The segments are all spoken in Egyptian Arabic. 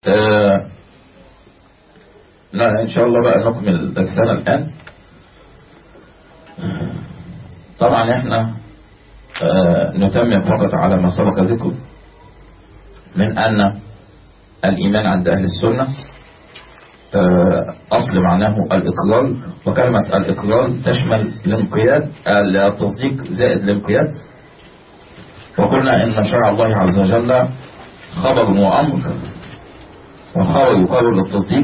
آه لا إن شاء الله بقى نكمل درسنا الآن طبعا احنا آه نتمم فقط على ما سبق ذكره من أن الإيمان عند أهل السنة آه أصل معناه الإقرار وكلمة الإقرار تشمل الانقياد التصديق زائد الانقياد وقلنا إن شرع الله عز وجل خبر وأمر والخبر يقابل بالتصديق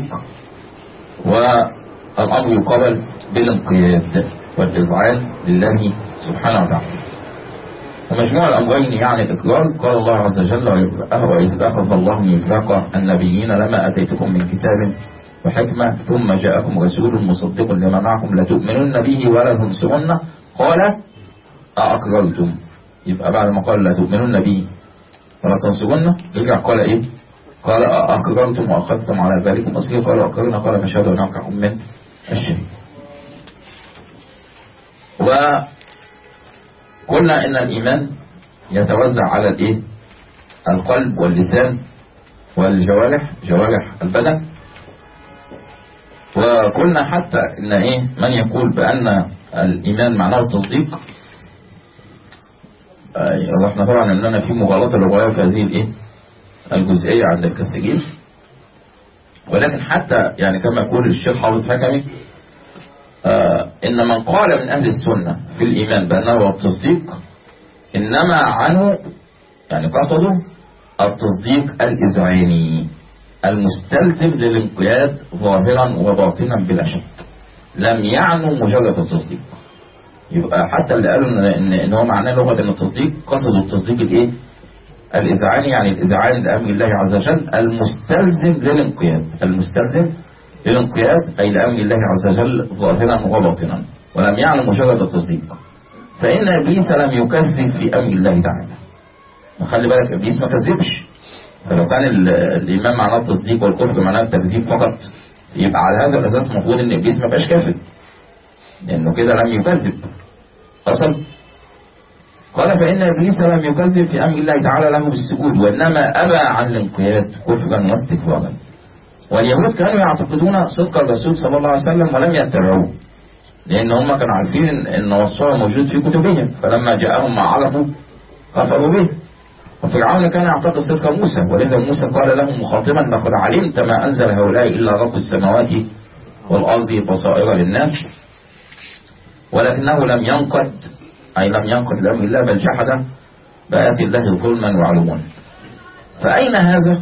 والأمر يقابل بالانقياد والإذعان لله سبحانه وتعالى ومجموع الأمرين يعني الإقرار قال الله عز وجل وإذ أخذ الله ميثاق النبيين لما أتيتكم من كتاب وحكمة ثم جاءكم رسول مصدق لما معكم لتؤمنن به ولا تنصرن قال أأقررتم يبقى بعد ما قال لا تؤمنن به ولا تنصرن يرجع قال إيه قال أقررتم وأخذتم على ذلكم أصلي قال أقررنا قال فشهدوا أن أوقعكم من الشهيد وقلنا إن الإيمان يتوزع على الإيه القلب واللسان والجوارح جوارح البدن وقلنا حتى إن إيه من يقول بأن الإيمان معناه التصديق احنا طبعا اننا في مغالطه للروايه في هذه الايه الجزئيه عند الكسجين ولكن حتى يعني كما يقول الشيخ حافظ حكمي آه ان من قال من اهل السنه في الايمان بانه هو التصديق انما عنه يعني قصده التصديق الاذعاني المستلزم للانقياد ظاهرا وباطنا بلا شك لم يعنوا مجرد التصديق يبقى حتى اللي قالوا ان ان هو معناه لغه ان التصديق قصدوا التصديق الايه الاذعان يعني الاذعان لامر الله عز وجل المستلزم للانقياد المستلزم للانقياد اي لامر الله عز وجل ظاهرا وباطنا ولم يعلم مجرد التصديق فان ابليس لم يكذب في امر الله تعالى خلي بالك ابليس ما كذبش فلو كان الايمان معناه التصديق والكفر معناه التكذيب فقط يبقى على هذا الاساس المفروض ان ابليس ما يبقاش كافر لانه كده لم يكذب حصل قال فإن إبليس لم يكذب في أمر الله تعالى له بالسجود وإنما أبى عن الانقياد كفرا واستكبارا واليهود كانوا يعتقدون صدق الرسول صلى الله عليه وسلم ولم يتبعوه لأن هم كانوا عارفين أن وصفه موجود في كتبهم فلما جاءهم ما عرفوا كفروا به وفرعون كان يعتقد صدق موسى ولذا موسى قال لهم مخاطبا لقد علمت ما أنزل هؤلاء إلا رب السماوات والأرض بصائر للناس ولكنه لم ينقد أي لم ينقد لأمر الله بل جحد بآيات الله ظلما وعلوا فأين هذا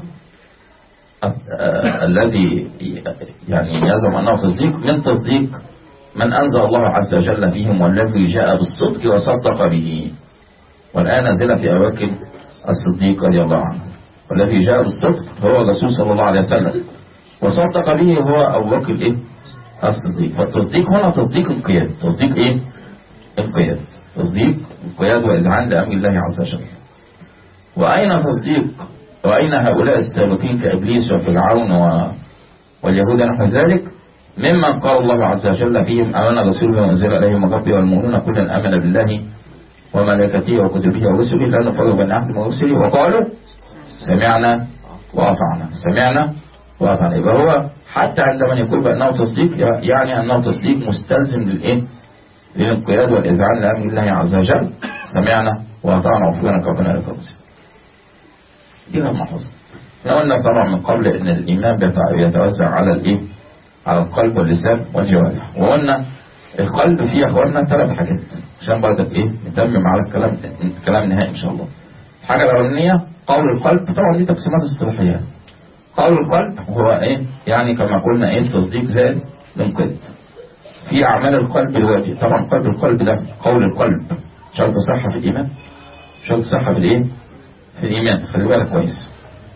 الذي يعني يزعم أنه تصديق من تصديق من أنزل الله عز وجل بهم والذي جاء بالصدق وصدق به والآن نزل في أواكب الصديق رضي الله عنه والذي جاء بالصدق هو الرسول صلى الله عليه وسلم وصدق به هو أبو بكر إيه الصديق فالتصديق هنا تصديق انقياد تصديق ايه انقياد تصديق انقياد واذعان لامر الله عز وجل واين تصديق واين هؤلاء السابقين كابليس وفرعون و... واليهود نحو ذلك ممن قال الله عز وجل فيهم امن رسول بما انزل اليه من ربي والمؤمنون كلا امن بالله وملائكته وكتبه ورسله لا نفرق بين احد من رسله وقالوا سمعنا واطعنا سمعنا واطعنا يبقى هو حتى عندما يقول بأنه تصديق يعني أنه تصديق مستلزم للإيه؟ للانقياد والإذعان لأمر الله عز وجل سمعنا وأطعنا وفقنا ربنا لك الرسل دي غير محفوظة احنا قلنا طبعا من قبل ان الإيمان بيتوزع على الإيه؟ على القلب واللسان والجوارح وقلنا القلب فيه يا اخواننا ثلاث حاجات عشان برضك ايه نتمم على الكلام الكلام نهائي ان شاء الله الحاجة الأولانية قول القلب طبعا دي تقسيمات اصطلاحيات قول القلب هو ايه يعني كما قلنا ايه تصديق زائد الانقياد في اعمال القلب الواجب طبعا قلب القلب ده قول القلب شرط صحة في الايمان شرط صحة في الايه في الايمان خلي بالك كويس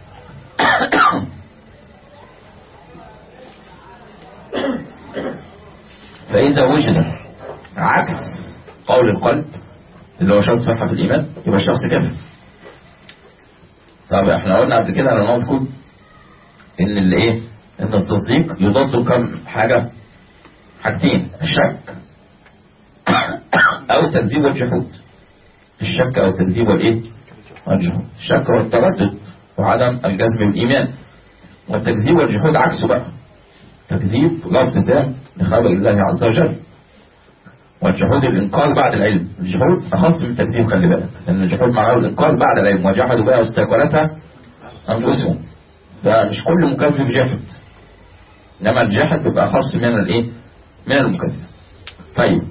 فاذا وجد عكس قول القلب اللي هو شرط صحة في الايمان يبقى الشخص كافر طب احنا قلنا قبل كده انا نذكر ان اللي ايه ان التصديق يضاد كم حاجة حاجتين الشك او التكذيب والجحود الشك او التكذيب والايه والجحود الشك والتردد وعدم الجزم بالايمان والتكذيب والجحود عكسه بقى تكذيب رفض تام لخبر الله عز وجل والجحود الإنكار بعد العلم الجحود أخص من التكذيب خلي بالك لأن الجحود معناه الإنكار بعد العلم وجحدوا بها واستكبرتها أنفسهم فمش كل مكذب جاحد إنما الجاحد بيبقى أخص من الإيه من المكذب طيب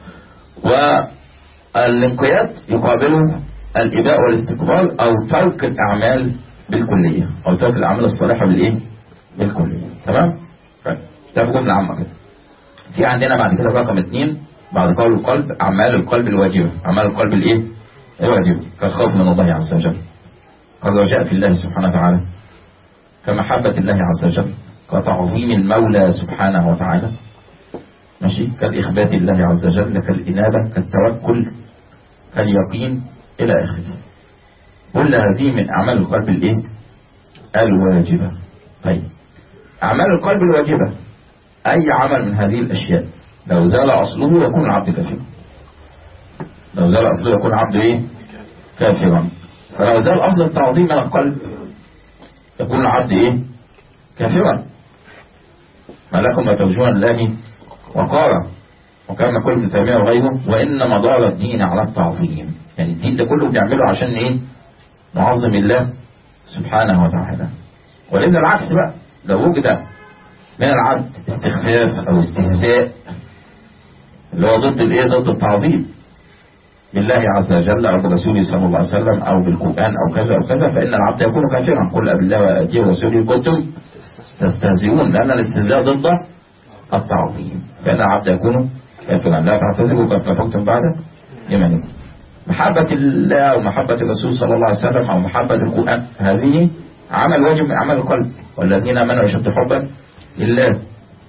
والانقياد يقابله الإباء والاستكبار أو ترك الأعمال بالكلية أو ترك الأعمال الصالحة بالإيه بالكلية تمام طيب ده في جملة عامة كده في عندنا بعد كده رقم اثنين بعد قول القلب أعمال القلب الواجبة أعمال القلب الإيه الواجبة كالخوف من الله عز وجل كالرجاء في الله سبحانه وتعالى كمحبة الله عز وجل كتعظيم المولى سبحانه وتعالى ماشي كالإخبات الله عز وجل كالإنابة كالتوكل كاليقين إلى آخره كل هذه من أعمال القلب الإيه الواجبة طيب أعمال القلب الواجبة أي عمل من هذه الأشياء لو زال أصله يكون العبد كافرا لو زال أصله يكون العبد إيه كافرا فلو زال أصل التعظيم من القلب يكون العبد إيه كافرا ما لكم ما ترجون الله وقارا وكان كل ابن تيمية وغيره وإن مدار الدين على التعظيم يعني الدين ده كله بنعمله عشان إيه نعظم الله سبحانه وتعالى ولذا العكس بقى لو وجد من العبد استخفاف أو استهزاء اللي هو ضد الإيه ضد التعظيم بالله عز وجل أو برسوله صلى الله عليه وسلم أو بالقرآن أو كذا أو كذا فإن العبد يكون كافرا قل بالله وآتيه ورسوله كنتم تستهزئون لأن الاستهزاء ضد التعظيم فإن العبد يكون كافرا لا تعتذروا قد كفرتم بعد إيمانكم محبة الله أو محبة الرسول صلى الله عليه وسلم أو محبة القرآن هذه عمل واجب من أعمال القلب والذين آمنوا يشد حبا لله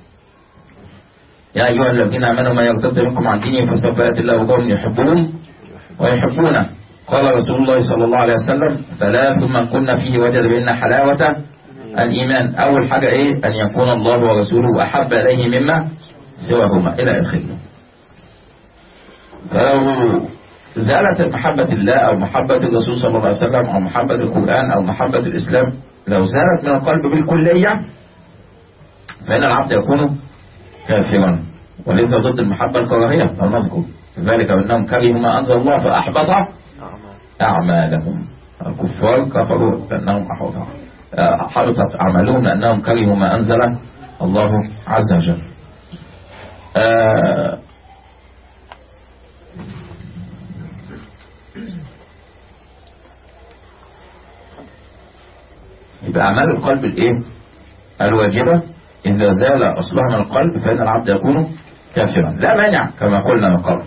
يا أيها الذين آمنوا ما يرتد منكم عن دينه فسوف يأتي الله بقوم يحبهم ويحبونه قال رسول الله صلى الله عليه وسلم ثلاث من كنا فيه وجد بأن حلاوة الإيمان أول حاجة إيه أن يكون الله ورسوله أحب إليه مما سواهما إلى آخره فلو زالت محبة الله أو محبة الرسول صلى الله عليه وسلم أو محبة القرآن أو محبة الإسلام لو زالت من القلب بالكلية فإن العبد يكون كافرا وليس ضد المحبة الكراهية فلنذكر ذلك بأنهم كرهوا ما أنزل الله فأحبط أعمالهم الكفار كفروا لأنهم أحبط حبطت أعمالهم لأنهم كرهوا ما أنزل الله عز وجل آه يبقى أعمال القلب الإيه الواجبة إذا زال أصلها من القلب فإن العبد يكون كافرا لا مانع كما قلنا من قبل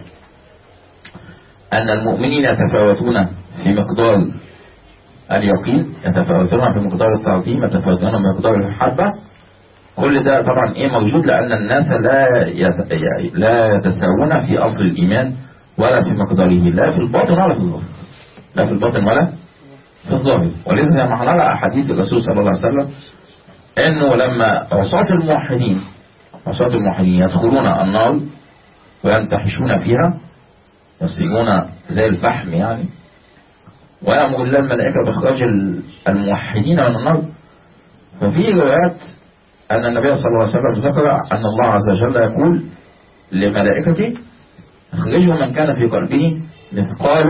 أن المؤمنين يتفاوتون في مقدار اليقين يتفاوتون في مقدار التعظيم يتفاوتون في مقدار المحبة كل ده طبعا ايه موجود لأن الناس لا يت... لا يتساوون في أصل الإيمان ولا في مقداره لا في الباطن ولا في الظاهر لا في الباطن ولا في الظاهر ولذا زي ما هنرى أحاديث الرسول صلى الله عليه وسلم انه لما عصاة الموحدين عصاة الموحدين يدخلون النار وينتحشون فيها يصيرون زي الفحم يعني ويأمر الله الملائكة بإخراج الموحدين من النار ففي روايات أن النبي صلى الله عليه وسلم ذكر أن الله عز وجل يقول لملائكته اخرجوا من كان في قلبه مثقال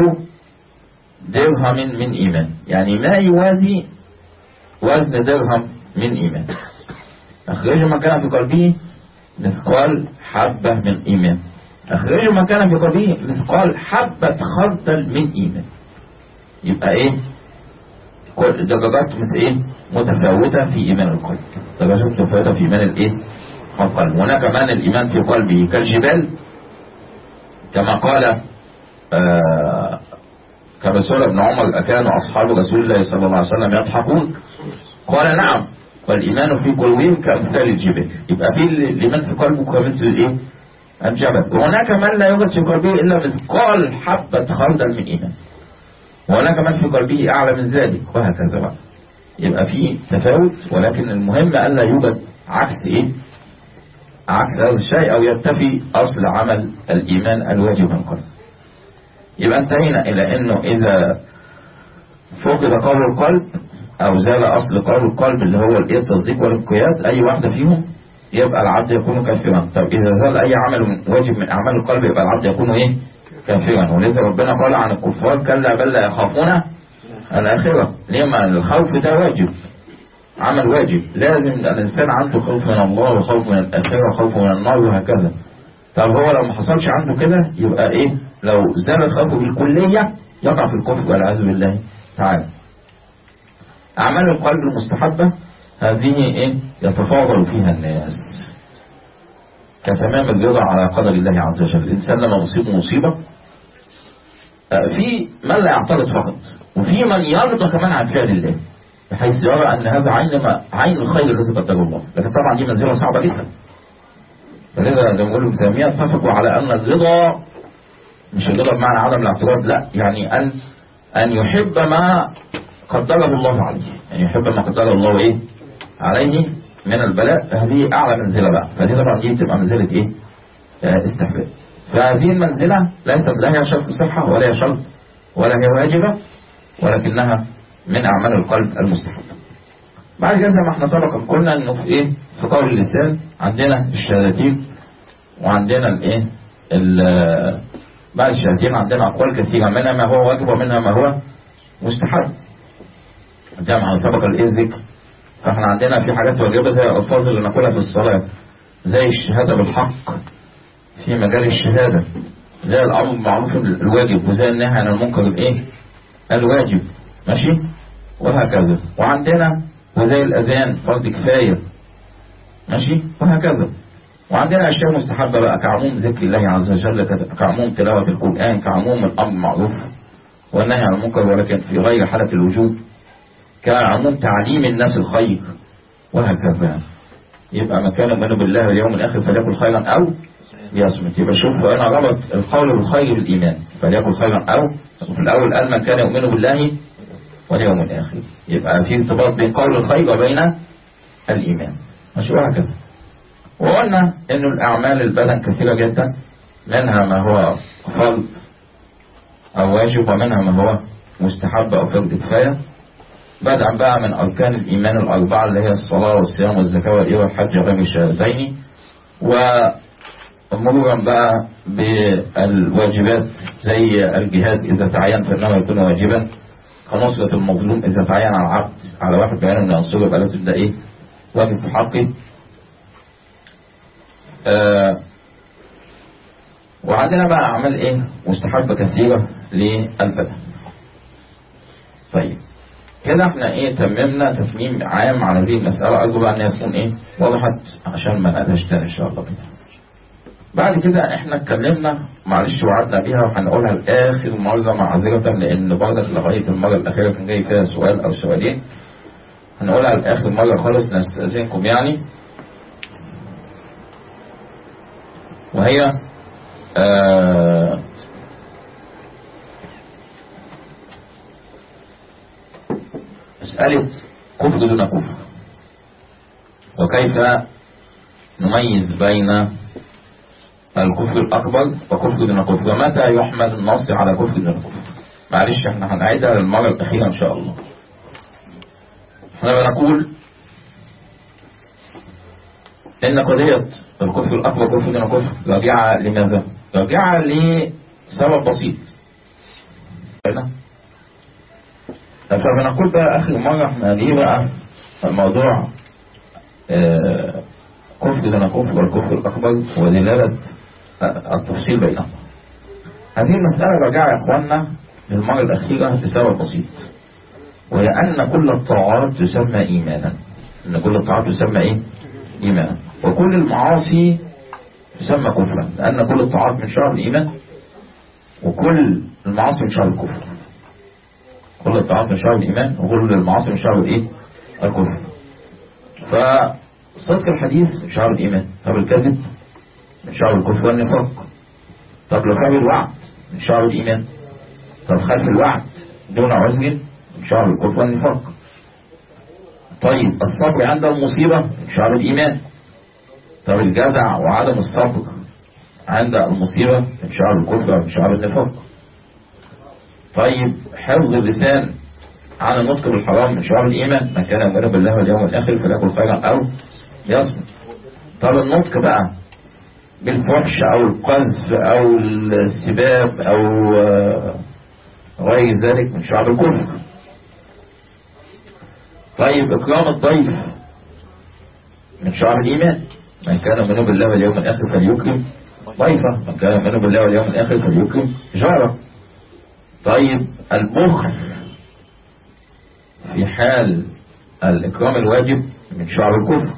درهم من إيمان يعني ما يوازي وزن درهم من إيمان أخرجوا من كان في قلبه مثقال حبة من إيمان أخرجوا من كان في قلبه مثقال حبة خردل من إيمان يبقى إيه كل درجات مت إيه متفاوتة في إيمان القلب درجات متفاوتة في إيمان الإيه القلب هناك من الإيمان في قلبه كالجبال كما قال آه كما سئل ابن عمر أكان أصحاب رسول الله صلى الله عليه وسلم يضحكون قال نعم والإيمان في قلوبهم كأمثال الجبال يبقى في الإيمان في قلبه كمثل الإيه الجبل وهناك من لا يوجد في قلبه إلا مثقال حبة خردل من إيمان وهناك من في قلبه أعلى من ذلك وهكذا بقى يبقى في تفاوت ولكن المهم ألا يوجد عكس إيه عكس هذا الشيء أو يتفي أصل عمل الإيمان الواجب من القلب يبقى انتهينا إلى أنه إذا فقد قول القلب او زال اصل قول القلب اللي هو الايه التصديق والانقياد اي واحده فيهم يبقى العبد يكون كافرا طب اذا زال اي عمل من واجب من اعمال القلب يبقى العبد يكون ايه كافرا ولذا ربنا قال عن الكفار كلا بل لا يخافون الاخره ليه ما الخوف ده واجب عمل واجب لازم الانسان عنده خوف من الله وخوف من الاخره وخوف من النار وهكذا طب هو لو ما حصلش عنده كده يبقى ايه لو زال الخوف بالكليه يقع في الكفر والعياذ بالله تعالى أعمال القلب المستحبة هذه إيه يتفاضل فيها الناس كتمام الرضا على قدر الله عز وجل الإنسان لما يصيب مصيبة في من لا يعترض فقط وفي من يرضى كمان عن فعل الله بحيث يرى أن هذا عين ما عين الخير الذي قدره الله لكن طبعا دي منزلة صعبة جدا فلذا زي ما بيقولوا ابن تيمية اتفقوا على أن الرضا مش الرضا بمعنى عدم الاعتراض لا يعني أن أن يحب ما قدره الله عليه يعني يحب ما قدره الله ايه عليه من البلاء هذه اعلى منزله بقى فدي طبعا دي بتبقى منزله ايه آه استحباب فهذه المنزله ليست لا هي شرط صحه ولا هي شرط ولا هي واجبه ولكنها من اعمال القلب المستحبه بعد كده زي ما احنا سبقا قلنا انه في ايه في قول اللسان عندنا الشهادتين وعندنا الايه بعد الشهادتين عندنا اقوال كثيره منها ما هو واجب ومنها ما هو مستحب زي ما سبق الايه الذكر فاحنا عندنا في حاجات واجبه زي الالفاظ اللي نقولها في الصلاه زي الشهاده بالحق في مجال الشهاده زي الامر بالمعروف الواجب وزي النهي عن المنكر الايه الواجب ماشي وهكذا وعندنا وزي الاذان فرض كفايه ماشي وهكذا وعندنا اشياء مستحبه بقى كعموم ذكر الله عز وجل كعموم تلاوه القران كعموم الامر بالمعروف والنهي عن المنكر ولكن في غير حاله الوجوب كعموم تعليم الناس الخير وهكذا يبقى من كان يؤمن بالله واليوم الاخر فليكن خيرا او ليصمت يبقى شوف انا ربط القول بالخير بالايمان فليكن خيرا او وفي الاول قال من كان يؤمن بالله واليوم الاخر يبقى في ارتباط بين قول الخير وبين الايمان ماشي وهكذا وقلنا انه الاعمال البدن كثيره جدا منها ما هو فرض او واجب ومنها ما هو مستحب او فرض كفايه بدءا بقى من أركان الإيمان الأربعة اللي هي الصلاة والصيام والزكاة والإيه والحج غير الشهادتين ومرورا بقى بالواجبات زي الجهاد إذا تعين فإنه يكون واجبا كنصرة المظلوم إذا تعين على العبد على واحد بيان أن ينصره يبقى لازم ده إيه واجب في حقه آه وعندنا بقى أعمال إيه مستحبة كثيرة للبدن طيب كده احنا ايه تممنا تتميم عام على هذه المسألة أرجو بقى انها تكون ايه وضحت عشان ما نقلهاش تاني ان شاء الله كده بعد كده احنا اتكلمنا معلش وعدنا بيها وهنقولها لآخر مرة معذرة لأن برضك لغاية المرة الأخيرة كان جاي فيها سؤال أو سؤالين هنقولها لآخر مرة خالص نستأذنكم يعني وهي آه مسألة كفر دون كفر وكيف نميز بين الكفر الأكبر وكفر دون كفر ومتى يحمل النص على كفر دون كفر معلش احنا هنعيدها للمرة الأخيرة إن شاء الله احنا بنقول إن قضية الكفر الأكبر كفر دون كفر راجعة لماذا؟ راجعة لسبب بسيط فبنقول بقى آخر مرة احنا ليه بقى الموضوع آه كفر دون كفر والكفر الأكبر ودلالة التفصيل بينهم هذه المسألة راجعة يا إخواننا للمرة الأخيرة لسبب بسيط وهي أن كل الطاعات تسمى إيمانا أن كل الطاعات تسمى إيه؟ إيمانا وكل المعاصي تسمى كفرا لأن كل الطاعات من شعب الإيمان وكل المعاصي من شعب الكفر كل الطاعات من شعب الإيمان وكل المعاصي من شعب الإيه؟ الكفر فصدق الحديث من شعب الإيمان طب الكذب من شعب الكفر والنفاق طب لو كان الوعد من شعب الإيمان طب خلف الوعد دون عذر من شعب الكفر والنفاق طيب الصبر عند المصيبة من شعب الإيمان طب الجزع وعدم الصبر عند المصيبة من شعب الكفر ومن شعب النفاق طيب حفظ اللسان عن النطق بالحرام من شعب الإيمان من كان يؤمن بالله واليوم الآخر فليكن خيرا أو يصمت طب النطق بقى بالفحش أو القذف أو السباب أو غير ذلك من شعب الكفر طيب إكرام الضيف من شعب الإيمان من كان يؤمن بالله واليوم الآخر فليكرم ضيفه من كان يؤمن بالله واليوم الآخر فليكرم جاره طيب البخل في حال الإكرام الواجب من شعب الكفر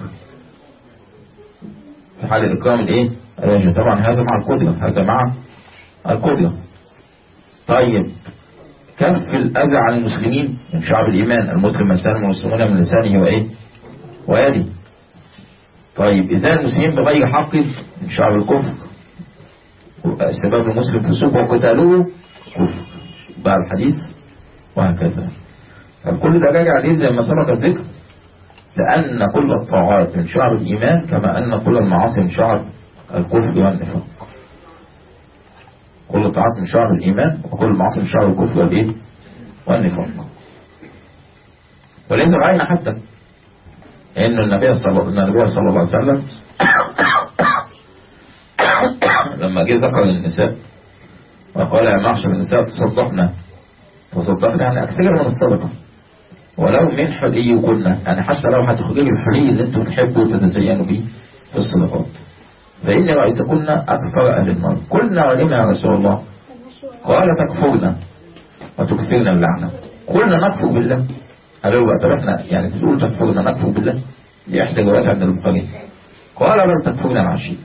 في حال الإكرام الإيه الواجب طبعا هذا مع القدرة هذا مع القدرة طيب كف الأذى عن المسلمين من شعب الإيمان المسلم من سلم المسلمون من لسانه وإيه ويده طيب إذا المسلمين بغير حق من شعب الكفر سبب المسلم فسوق وقتاله كفر بقى الحديث وهكذا فكل ده راجع عليه زي ما سبق الذكر لأن كل الطاعات من شعب الإيمان كما أن كل المعاصي من شعب الكفر والنفاق كل الطاعات من شعب الإيمان وكل المعاصي من شعب الكفر والإيه والنفاق ولذا رأينا حتى أن النبي صلى النبي صلى الله عليه وسلم لما جه ذكر النساء وقال يا معشر النساء تصدقنا تصدقنا يعني أكثر من الصدقة ولو من حلي كنا يعني حتى لو هتخرجوا الحلي اللي انتم تحبوا تتزينوا به في الصدقات فإني رأيتكن أكثر أهل النار قلنا ولما يا رسول الله قال تكفرنا وتكثرنا اللعنة قلنا نكفر بالله قالوا بقى طب احنا يعني تقول تكفرنا نكفر بالله دي إحدى روايات عند البخاري قال بل تكفرنا العشير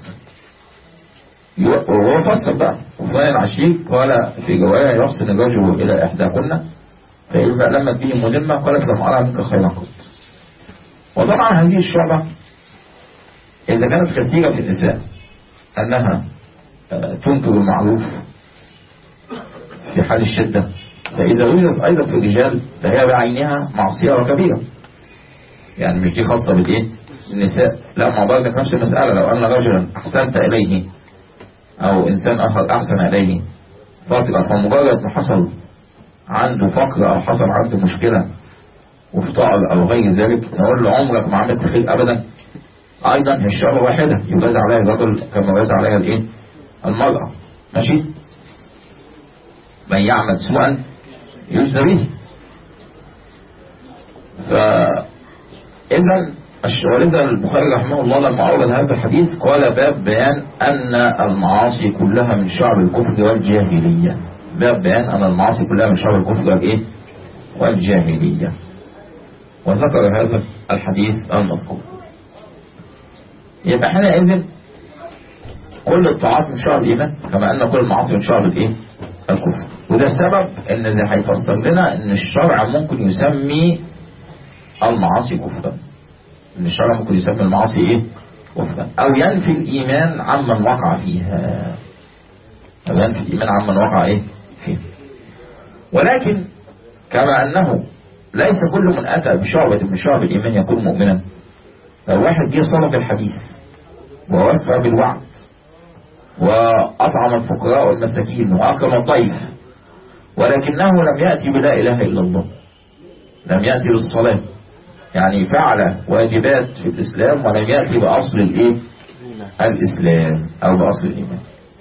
وهو فسر بقى وفلان العشير قال في رواية يحسن الرجل إلى إحداكن فإذا لمت به ملمة قالت لم أرى منك خيرا قط وطبعا هذه الشعبة إذا كانت كثيرة في النساء أنها تنكر المعروف في حال الشدة فإذا وجدت أيضا في الرجال فهي بعينها معصية كبيرة يعني مش دي خاصة بالإيه النساء لا ما برضك نفس المسألة لو أن رجلا أحسنت إليه أو إنسان آخر أحسن إليه فترة فمجرد ما حصل عنده فقر أو حصل عنده مشكلة وافتقر أو غير ذلك نقول له عمرك ما عملت خير أبدا أيضا هي الشعبة واحدة يجاز عليها الرجل كما يجاز عليها الإيه المرأة ماشي من يعمل سوءا يجزى به فإذا ولذا البخاري رحمه الله لما أورد هذا الحديث قال باب بيان أن المعاصي كلها من شعب الكفر والجاهلية باب بيان أن المعاصي كلها من شعب الكفر والإيه والجاهلية وذكر هذا الحديث المذكور يبقى حينئذ كل الطاعات من شعب الإيمان كما أن كل المعاصي من شعب الإيه الكفر وده السبب ان زي هيفسر لنا ان الشرع ممكن يسمي المعاصي كفرا ان الشرع ممكن يسمي المعاصي ايه كفرا او ينفي الايمان عمن وقع فيها او ينفي الايمان عمن وقع ايه فيها ولكن كما انه ليس كل من اتى بشعبة من شعب الايمان يكون مؤمنا لو واحد جه صدق الحديث ووفى بالوعد وأطعم الفقراء والمساكين وأكرم الضيف ولكنه لم يأتي بلا إله إلا الله لم يأتي بالصلاة يعني فعل واجبات في الإسلام ولم يأتي بأصل الإيه الإسلام أو بأصل الإيمان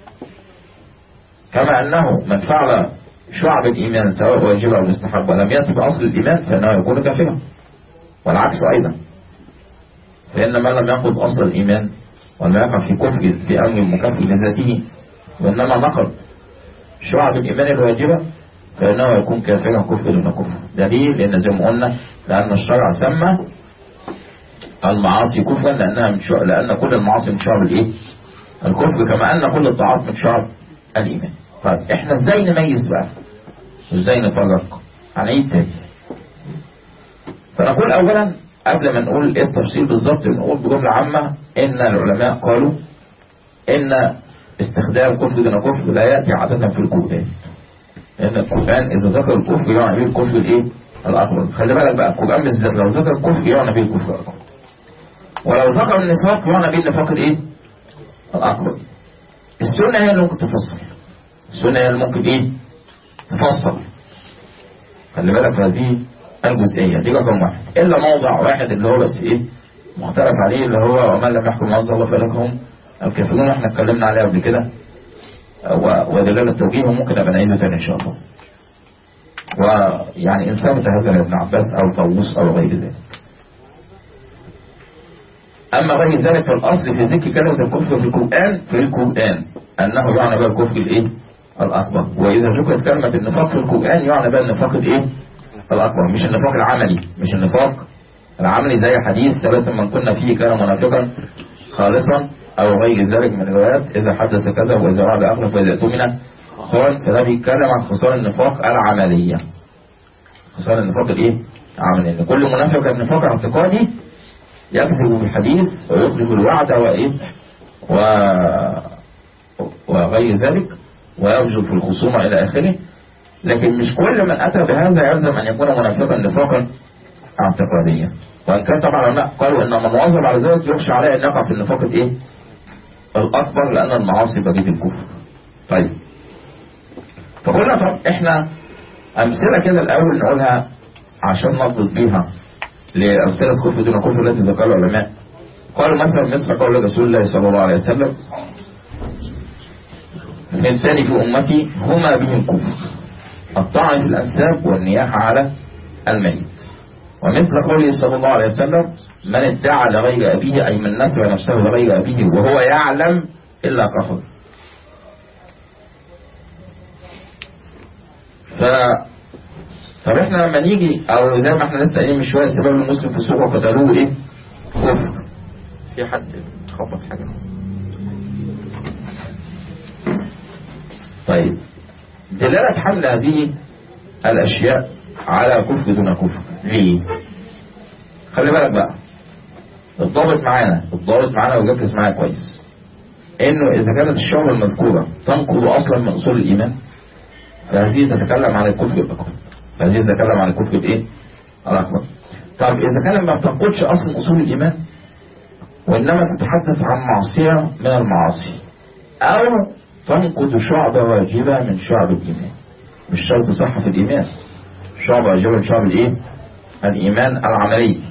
كما أنه من فعل شعب الإيمان سواء واجب أو مستحب ولم يأتي بأصل الإيمان فإنه يكون كافرا والعكس أيضا فإن من لم يأخذ أصل الإيمان ولم يقع في كفر في أمر مكفر لذاته وإنما نقض شعب الإيمان الواجبة فإنه يكون كافرا كفر دون كفر دليل لأن زي ما قلنا لأن الشرع سمى المعاصي كفرا لأنها من شعب لأن كل المعاصي من شعب الإيه؟ الكفر كما أن كل الطاعات من شعب الإيمان طيب إحنا إزاي نميز بقى وإزاي نفرق هنعيد تاني فنقول أولا قبل ما نقول ايه التفصيل بالظبط نقول بجملة عامة ان العلماء قالوا ان استخدام كفر دون كفر لا يأتي عادة في القرآن لان القرآن اذا ذكر الكفر يعني به الكفر الايه الاكبر خلي بالك بقى القرآن بالذات لو ذكر الكفر يعني به الكفر الاكبر ولو ذكر النفاق يعني به النفاق الايه الاكبر السنة هي اللي ممكن تفصل السنة هي اللي ممكن ايه تفصل خلي بالك هذه الجزئية دي رقم واحد إلا موضع واحد اللي هو بس إيه مختلف عليه اللي هو ومن لم يحكم ما أنزل الله فأولئك هم الكافرون واحنا اتكلمنا عليه قبل كده و- ودلالة توجيهه ممكن أبقى نعيده تاني إن شاء الله ويعني إن ثبت هذا لابن عباس أو طاووس أو غير ذلك أما غير ذلك فالأصل في ذكر كلمة الكفر في القرآن في القرآن أنه يعنى بها الكفر الإيه؟ الأكبر وإذا ذكرت كلمة النفاق في القرآن يعنى بها النفاق الإيه؟ الأكبر مش النفاق العملي مش النفاق العملي زي حديث ثلاثة من كنا فيه كان منافقا خالصا أو غير ذلك من الروايات إذا حدث كذا وإذا وعد أخلف وإذا اؤتمن خان فده بيتكلم عن خصال النفاق العملية خصال النفاق الإيه؟ العملي إن كل منافق كان نفاق اعتقادي يكذب في الحديث ويخرج الوعد وإيه و... وغير ذلك ويرجو في الخصومة إلى آخره لكن مش كل من أتى بهذا يلزم أن يكون منافقا نفاقا اعتقاديا وإن كان طبعا العلماء قالوا إن من واظب على ذلك يخشى عليه أن يقع في النفاق الإيه؟ الأكبر لأن المعاصي بجيب الكفر طيب فقلنا طب إحنا أمثلة كده الأول نقولها عشان نضبط بيها لأمثلة كفر دون كفر التي ذكرها العلماء قالوا مثلا مثل قول رسول الله صلى الله عليه وسلم اثنتان في أمتي هما بهم كفر الطعن في الأنساب والنياحة على الميت ومثل قوله صلى الله عليه وسلم من ادعى لغير أبيه أي من نسب نفسه لغير أبيه وهو يعلم إلا كفر ف طب احنا لما نيجي او زي ما احنا لسه قايلين من شويه سبب المسلم فسوق وقتلوه ايه؟ كفر في حد خبط حاجه طيب دلالة حمل هذه الأشياء على كفر دون كفر ليه؟ خلي بالك بقى الضابط معانا الضابط معانا وركز معايا كويس انه اذا كانت الشعبة المذكورة تنقض اصلا من اصول الايمان فهذه تتكلم عن الكفر الاكبر فهذه تتكلم عن الكفر الايه؟ الاكبر طب اذا كانت ما بتنقضش اصلا اصول الايمان وانما تتحدث عن معصية من المعاصي او تنقض شعبة واجبة من شعب الايمان مش شرط صحة في الايمان شعبة واجبة من شعب الايه؟ الايمان العملي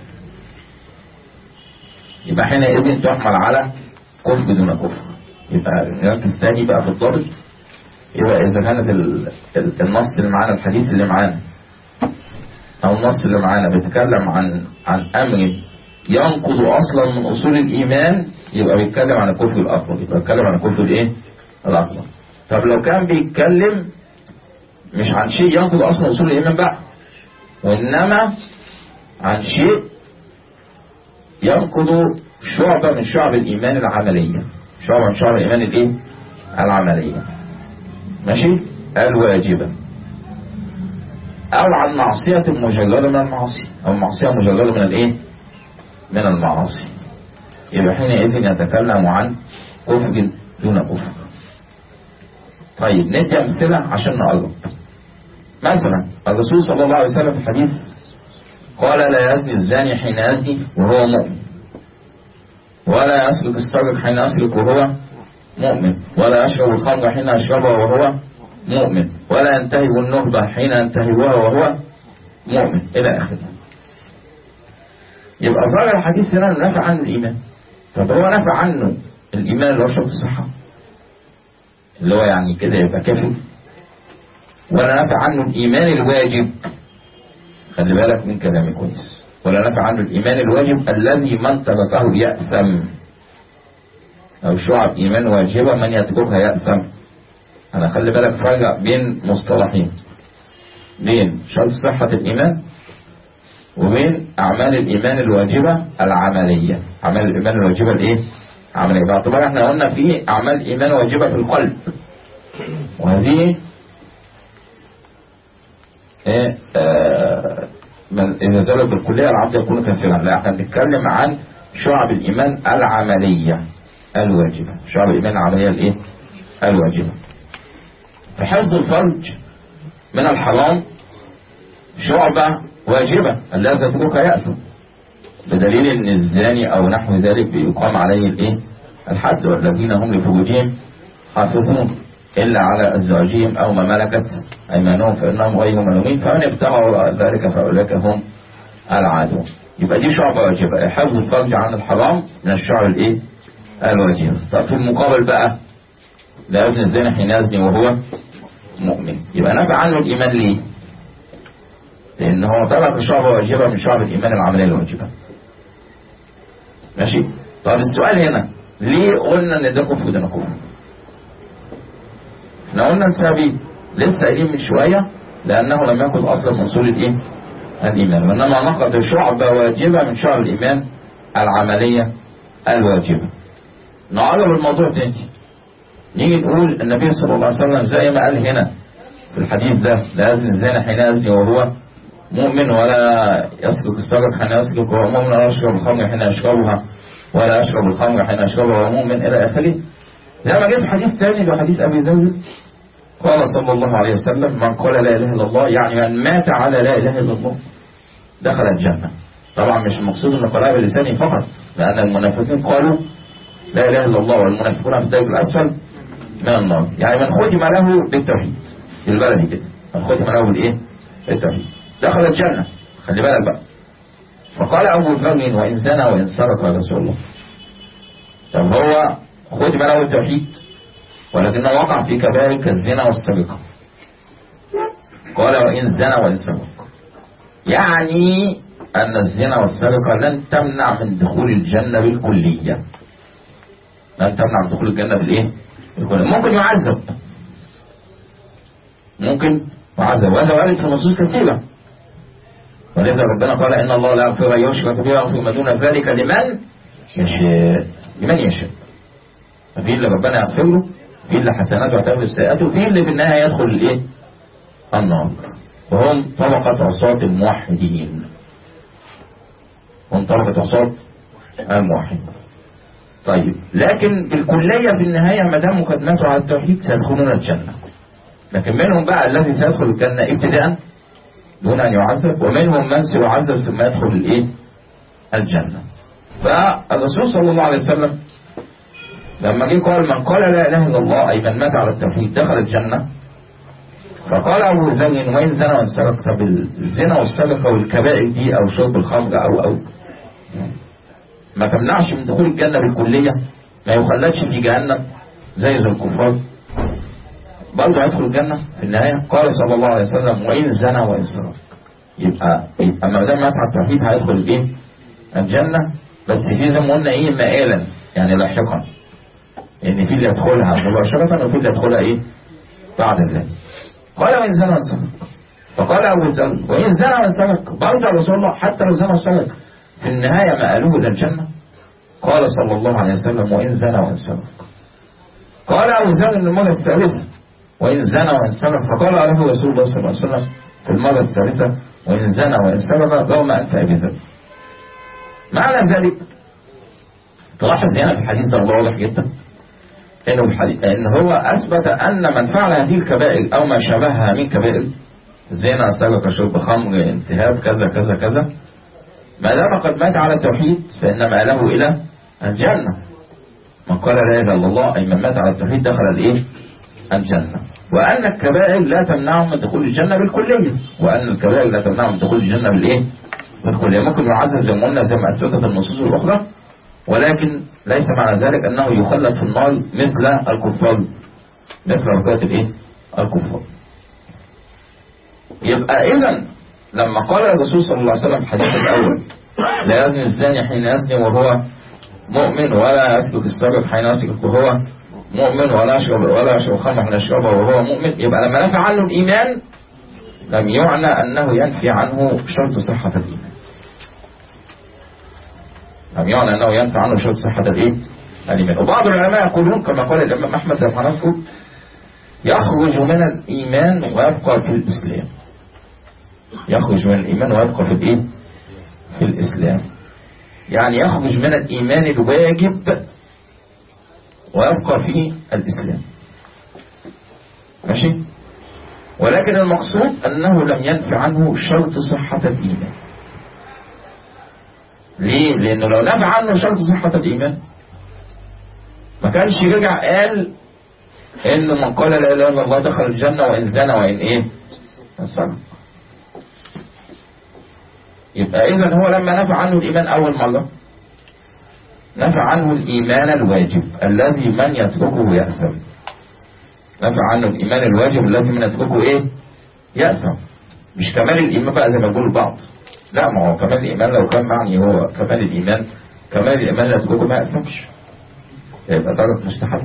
يبقى حينئذ تحمل على كفر دون كفر يبقى نركز تاني بقى في الضابط يبقى إذا كانت ال... ال... النص اللي معانا الحديث اللي معانا أو النص اللي معانا بيتكلم عن عن أمر ينقض أصلا من أصول الإيمان يبقى بيتكلم عن الكفر الأكبر يبقى بيتكلم عن الكفر الإيه؟ الأكبر طب لو كان بيتكلم مش عن شيء ينقض أصلا أصول الإيمان بقى وإنما عن شيء ينقض شعبة من شعب الإيمان العملية شعبة من شعب الإيمان الإيه؟ العملية ماشي؟ الواجبة أو عن معصية مجردة من المعاصي أو معصية مجردة من الإيه؟ من المعاصي يبقى حينئذ يتكلم عن كفر دون كفر طيب ندي أمثلة عشان نقرب مثلا الرسول صلى الله عليه وسلم في الحديث قال لا يزني الزاني حين يزني وهو مؤمن ولا يسرق السارق حين يسرق وهو مؤمن ولا يشرب الخمر حين يشربها وهو مؤمن ولا ينتهب النهبة حين ينتهبها وهو مؤمن إلى آخره يبقى ظاهر الحديث هنا نفع عنه الإيمان طب هو نفع عنه الإيمان اللي هو شرط الصحة اللي هو يعني كده يبقى كافي ولا نفع عنه الإيمان الواجب خلي بالك من كلامي كويس ولا نفع عنه الإيمان الواجب الذي من تركه يأثم أو شعب إيمان واجبة من يتركها يأثم أنا خلي بالك فرق بين مصطلحين بين شرط صحة الإيمان وبين أعمال الإيمان الواجبة العملية أعمال الإيمان الواجبة الإيه؟ عملية باعتبار احنا قلنا في أعمال إيمان واجبة في القلب وهذه إيه آه من إذا زال بالكلية العبد يكون كافرا لا احنا بنتكلم عن شعب الإيمان العملية الواجبة شعب الإيمان العملية الإيه؟ الواجبة فحفظ الفرج من الحرام شعبة واجبة الذي يتركها يأثم بدليل ان الزاني او نحو ذلك بيقام عليه الايه الحد والذين هم لفروجهم حافظون إلا على أزواجهم أو ما ملكت أيمانهم فإنهم غير ملومين فمن ابتغى وراء ذلك فأولئك هم العادون يبقى دي شعبة واجبة حفظ الفرج عن الحرام من الشعب الإيه؟ الواجبة طب في المقابل بقى لا يزني الزنا حين يزني وهو مؤمن يبقى نفع عنه الإيمان ليه؟ لأن هو ترك شعبة واجبة من شعب الإيمان العملية الواجبة ماشي؟ طب السؤال هنا ليه قلنا ان ده كفر وده كفر؟ احنا قلنا لسببين لسه قايلين من شويه لانه لم يكن اصلا من اصول الايه؟ الايمان وانما نقض شعبه واجبه من شعب الايمان العمليه الواجبه. نعرض الموضوع تاني. نيجي نقول النبي صلى الله عليه وسلم زي ما قال هنا في الحديث ده لا يزني الزاني حين يزني وهو مؤمن ولا يسلك السرق حين يسلك وهو مؤمن ولا يشرب الخمر حين يشربها ولا يشرب الخمر حين يشربها وهو مؤمن الى اخره زي ما جاء في حديث ثاني اللي هو حديث ابي ذر قال صلى الله عليه وسلم من قال لا اله الا الله يعني من مات على لا اله الا الله دخل الجنه طبعا مش المقصود ان قالها بلسانه فقط لان المنافقين قالوا لا اله الا الله والمنافقون في الدرك الاسفل من النار يعني من ختم له بالتوحيد في البلد كده من ختم له بالايه بالتوحيد دخل الجنه خلي بالك بقى فقال ابو ذر وان زنى وان سرق يا رسول الله طب هو ختم له التوحيد ولكنه وقع في كبائر كالزنا والسرقه قال وان زنى وان سرق يعني ان الزنا والسرقه لن تمنع من دخول الجنه بالكليه لن تمنع من دخول الجنه بالايه بالكليه ممكن يعذب ممكن يعذب وهذا وارد في نصوص كثيره ولذا ربنا قال ان الله لا يغفر ان يشرك به ويغفر ما دون ذلك لمن يشاء لمن يشاء في اللي ربنا يغفر له في اللي حسناته وتغفر سيئاته في اللي في النهايه يدخل الايه النار وهم طبقة عصاة الموحدين هم طبقة عصاة الموحدين طيب لكن بالكلية في النهاية ما دام مقدمته على التوحيد سيدخلون الجنة لكن منهم بقى الذي سيدخل الجنة ابتداء دون أن يعذب ومنهم من سيعذب ثم يدخل الإيه؟ الجنة فالرسول صلى الله عليه وسلم لما جه قال من قال لا اله الا الله اي من مات على التوحيد دخل الجنه فقال ابو ذر وين زنى وان سرق طب الزنا والسرقه والكبائر دي او شرب الخمر او او ما تمنعش من دخول الجنه بالكليه ما يخلدش في جهنم زي ذو الكفار برضه هيدخل الجنه في النهايه قال صلى الله عليه وسلم وان زنى وان سرق يبقى يبقى ما دام مات على التوحيد هيدخل الايه؟ الجنه بس في زي ما قلنا ايه مآلا يعني لاحقا ان في اللي يدخلها مباشرة وفي اللي يدخلها ايه بعد ذلك قال وإن زنى وسرق فقال أبو ذر وإن زنى وسرق برضه يا رسول الله حتى لو زنى وسرق في النهاية مآله إلى الجنة قال صلى الله عليه وسلم وإن زنى وإن سرق قال أبو ذر المرة الثالثة وإن زنى وإن سرق فقال له رسول الله صلى الله عليه وسلم في المرة الثالثة وإن زنى وإن سرق رغم أنف أبي ذر معنى ذلك تلاحظ هنا في الحديث ده واضح جدا انه ان هو اثبت ان من فعل هذه الكبائر او ما شابهها من كبائر زنا سرقه شرب خمر انتهاب كذا كذا كذا ما دام قد مات على التوحيد فان مآله الى الجنه من قال لا اله الا الله اي من مات على التوحيد دخل الايه؟ الجنه وان الكبائر لا تمنعه من دخول الجنه بالكليه وان الكبائر لا تمنعه من دخول الجنه بالايه؟ بالكليه ممكن يعذب زي ما قلنا زي ما اثبتت النصوص الاخرى ولكن ليس معنى ذلك انه يخلد في النار مثل الكفار مثل ركعة الايه الكفار يبقى اذا لما قال الرسول صلى الله عليه وسلم في الحديث الاول لا يزني الزاني حين يزني وهو مؤمن ولا يسلك السرق حين يسلك وهو مؤمن ولا يشرب ولا يشرب خمر حين يشربها وهو مؤمن يبقى لما نفى عنه الايمان لم يعنى انه ينفي عنه شرط صحة الايمان لم يعني انه ينفع عنه شرط صحة الايه؟ الايمان وبعض العلماء يقولون كما قال الامام احمد زي ما هنذكر يخرج من الايمان ويبقى في الاسلام يخرج من الايمان ويبقى في الايه؟ في الاسلام يعني يخرج من الايمان الواجب ويبقى في الاسلام ماشي ولكن المقصود انه لم ينفع عنه شرط صحة الايمان ليه؟ لأنه لو نفى عنه شرط صحة الإيمان ما كانش رجع قال إن من قال لا إله إلا الله دخل الجنة وإن زنى وإن إيه سرق يبقى إذا هو لما نفى عنه الإيمان أول مرة نفى عنه الإيمان الواجب الذي من يتركه يأثم نفى عنه الإيمان الواجب الذي من يتركه إيه يأثم مش كمال الإيمان بقى زي ما بيقول البعض لا ما هو كمال الإيمان لو كان معني هو كمال الإيمان كمال الإيمان لا يتركه ما يأثمش يبقى ترك مستحب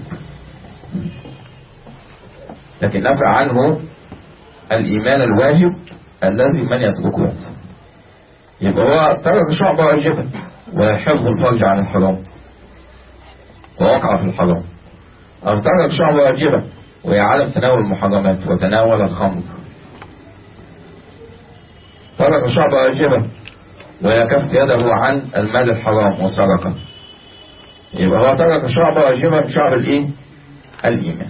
لكن نفى عنه الإيمان الواجب الذي من يتركه يأثم يبقى هو ترك شعبة واجبة وحفظ الفرج عن الحرام ووقع في الحرام أو ترك شعبة واجبة وهي عدم تناول المحرمات وتناول الخمر ترك شعبة واجبة وهي كف يده عن المال الحرام والسرقة يبقى هو ترك شعبة واجبة من شعب الايه الإيمان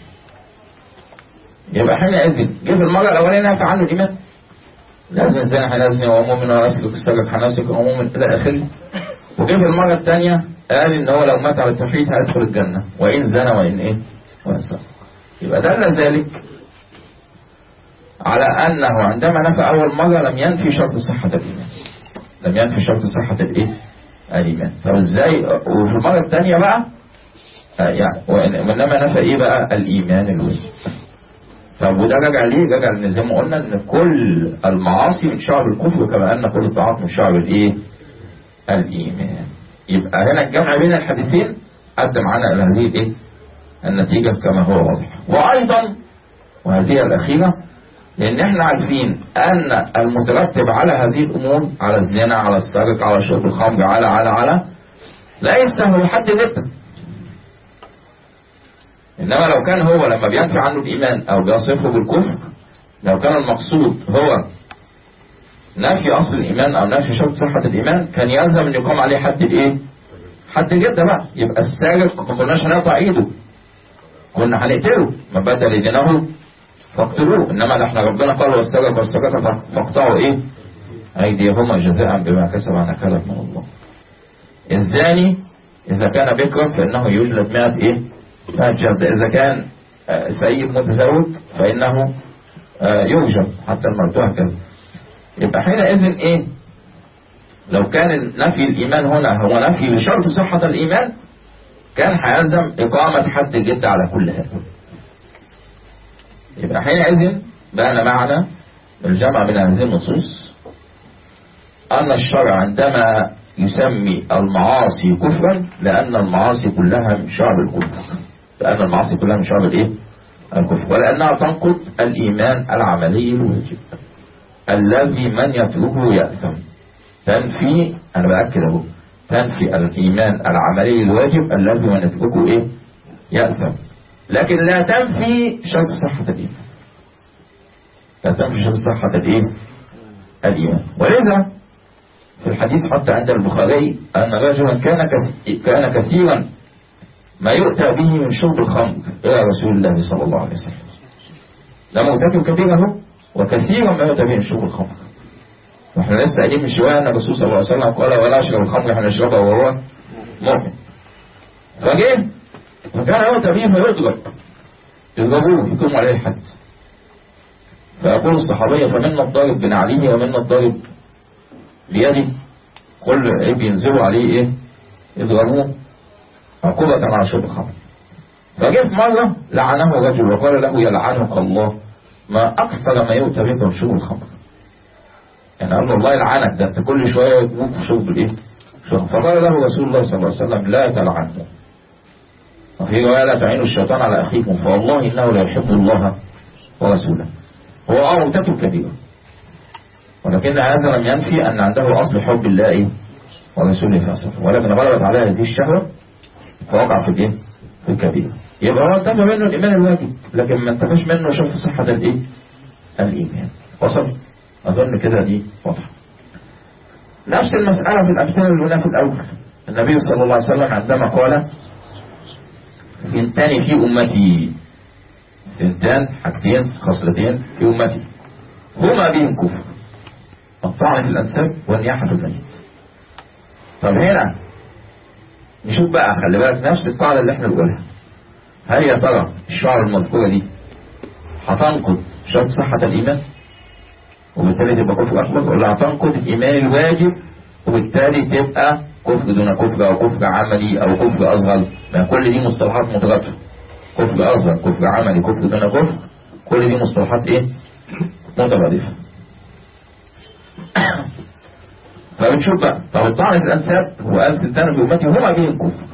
يبقى حينئذ جه في المرة الأولانية نفع عنه الإيمان لازم الزنا هنزني ومؤمن ويسلك السلك هنسلك ومؤمن إلى آخره وجه في المرة الثانية قال إن هو لو مات على التوحيد هيدخل الجنة وإن زنى وإن إيه وإن سرق يبقى دل ذلك على أنه عندما نفى أول مرة لم ينفي شرط صحة الإيمان لم ينفي شرط صحة الإيه الإيمان طب إزاي وفي المرة الثانية بقى آه يعني وإنما نفى إيه بقى الإيمان الواجب طب وده رجع ليه؟ رجع لان زي ما قلنا ان كل المعاصي من شعب الكفر كما ان كل الطاعات من شعب الايه؟ الايمان. يبقى هنا الجمع بين الحديثين ادى معانا الى هذه الايه؟ النتيجه كما هو واضح. وايضا وهذه الاخيره لان احنا عارفين ان المترتب على هذه الامور على الزنا على السرقه على شرب الخمر على على على ليس هو حد جدا إنما لو كان هو لما بينفي عنه الإيمان أو بيصفه بالكفر لو كان المقصود هو نفي أصل الإيمان أو نفي شرط صحة الإيمان كان يلزم أن يقام عليه حد الإيه؟ حد جدا بقى يبقى السارق ما كناش هنقطع إيده كنا هنقتله ما بدل دينه فاقتلوه إنما احنا ربنا قال والسارق والسارقة فاقطعوا إيه؟ أيديهما جزاء بما كسب نكالا من الله الزاني إذا كان بكرا فإنه يجلد 100 إيه؟ فجد إذا كان سيد متزوج فإنه يوجب حتى المرض هكذا يبقى حينئذ إيه لو كان نفي الإيمان هنا هو نفي لشرط صحة الإيمان كان هيلزم إقامة حد الجد على كل هذا يبقى حينئذ بان معنا الجمع بين هذه النصوص أن الشرع عندما يسمي المعاصي كفرا لأن المعاصي كلها من شعب الكفر لأن المعاصي كلها من شعب الإيه؟ الكفر ولأنها تنقض الإيمان العملي الواجب الذي من يتركه يأثم تنفي أنا بأكد أهو تنفي الإيمان العملي الواجب الذي من يتركه إيه؟ يأثم لكن لا تنفي شرط صحة الإيمان لا تنفي شرط صحة الإيه؟ الإيمان ولذا في الحديث حتى عند البخاري أن رجلا كان كان كثيرا ما يؤتى به من شرب الخمر إلى رسول الله صلى الله عليه وسلم ده مرتكب كبير اهو وكثيرا ما يؤتى به من شرب الخمر واحنا لسه قايلين من شويه ان الرسول صلى الله عليه وسلم قال ولا اشرب الخمر احنا نشربها وهو مؤمن فجه فكان يؤتى به فيضرب يضربوه يقوم عليه الحد فيقول الصحابية فمنا الضارب بنعليه ومنا الضارب بيده كل ايه بينزلوا عليه ايه يضربوه عقوبة على شرب الخمر فجاء في مرة لعنه رجل وقال له يلعنك الله ما أكثر ما يؤتى بك من شرب الخمر يعني قال له الله يلعنك ده أنت كل شوية تموت في شرب الإيه؟ شرب فقال له رسول الله صلى الله عليه وسلم لا تلعنه وفي رواية لا تعينوا الشيطان على أخيكم فوالله إنه لا يحب الله ورسوله هو أه مرتكب كبيرة ولكن هذا لم ينفي أن عنده أصل حب الله ورسوله صلى الله عليه وسلم ولكن غلبت عليه هذه الشهوة فوقع في الايه في الكبيرة يبقى هو انتفى منه الإيمان الواجب لكن ما انتفاش منه شرط صحة الايه الإيمان وصل أظن كده دي واضحة نفس المسألة في الأمثلة اللي قلنا في الأول النبي صلى الله عليه وسلم عندما قال ثنتان في أمتي ثنتان حاجتين خصلتين في أمتي هما بهم كفر الطعن في الأنساب والنياحة في الميت طب هنا نشوف بقى خلي بالك نفس القاعدة اللي احنا بنقولها هل يا ترى الشعر المذكورة دي هتنقض شرط صحة الإيمان وبالتالي تبقى كفر أكبر ولا هتنقض الإيمان الواجب وبالتالي تبقى كفر دون كفر أو كفر عملي أو كفر أصغر ما كل دي مصطلحات مترادفة كفر أصغر كفر عملي كفر دون كفر كل دي مصطلحات إيه مترادفة فبنشوف بقى طب الطعن في الأنساب وقال ستان في أمتي هما به الكفر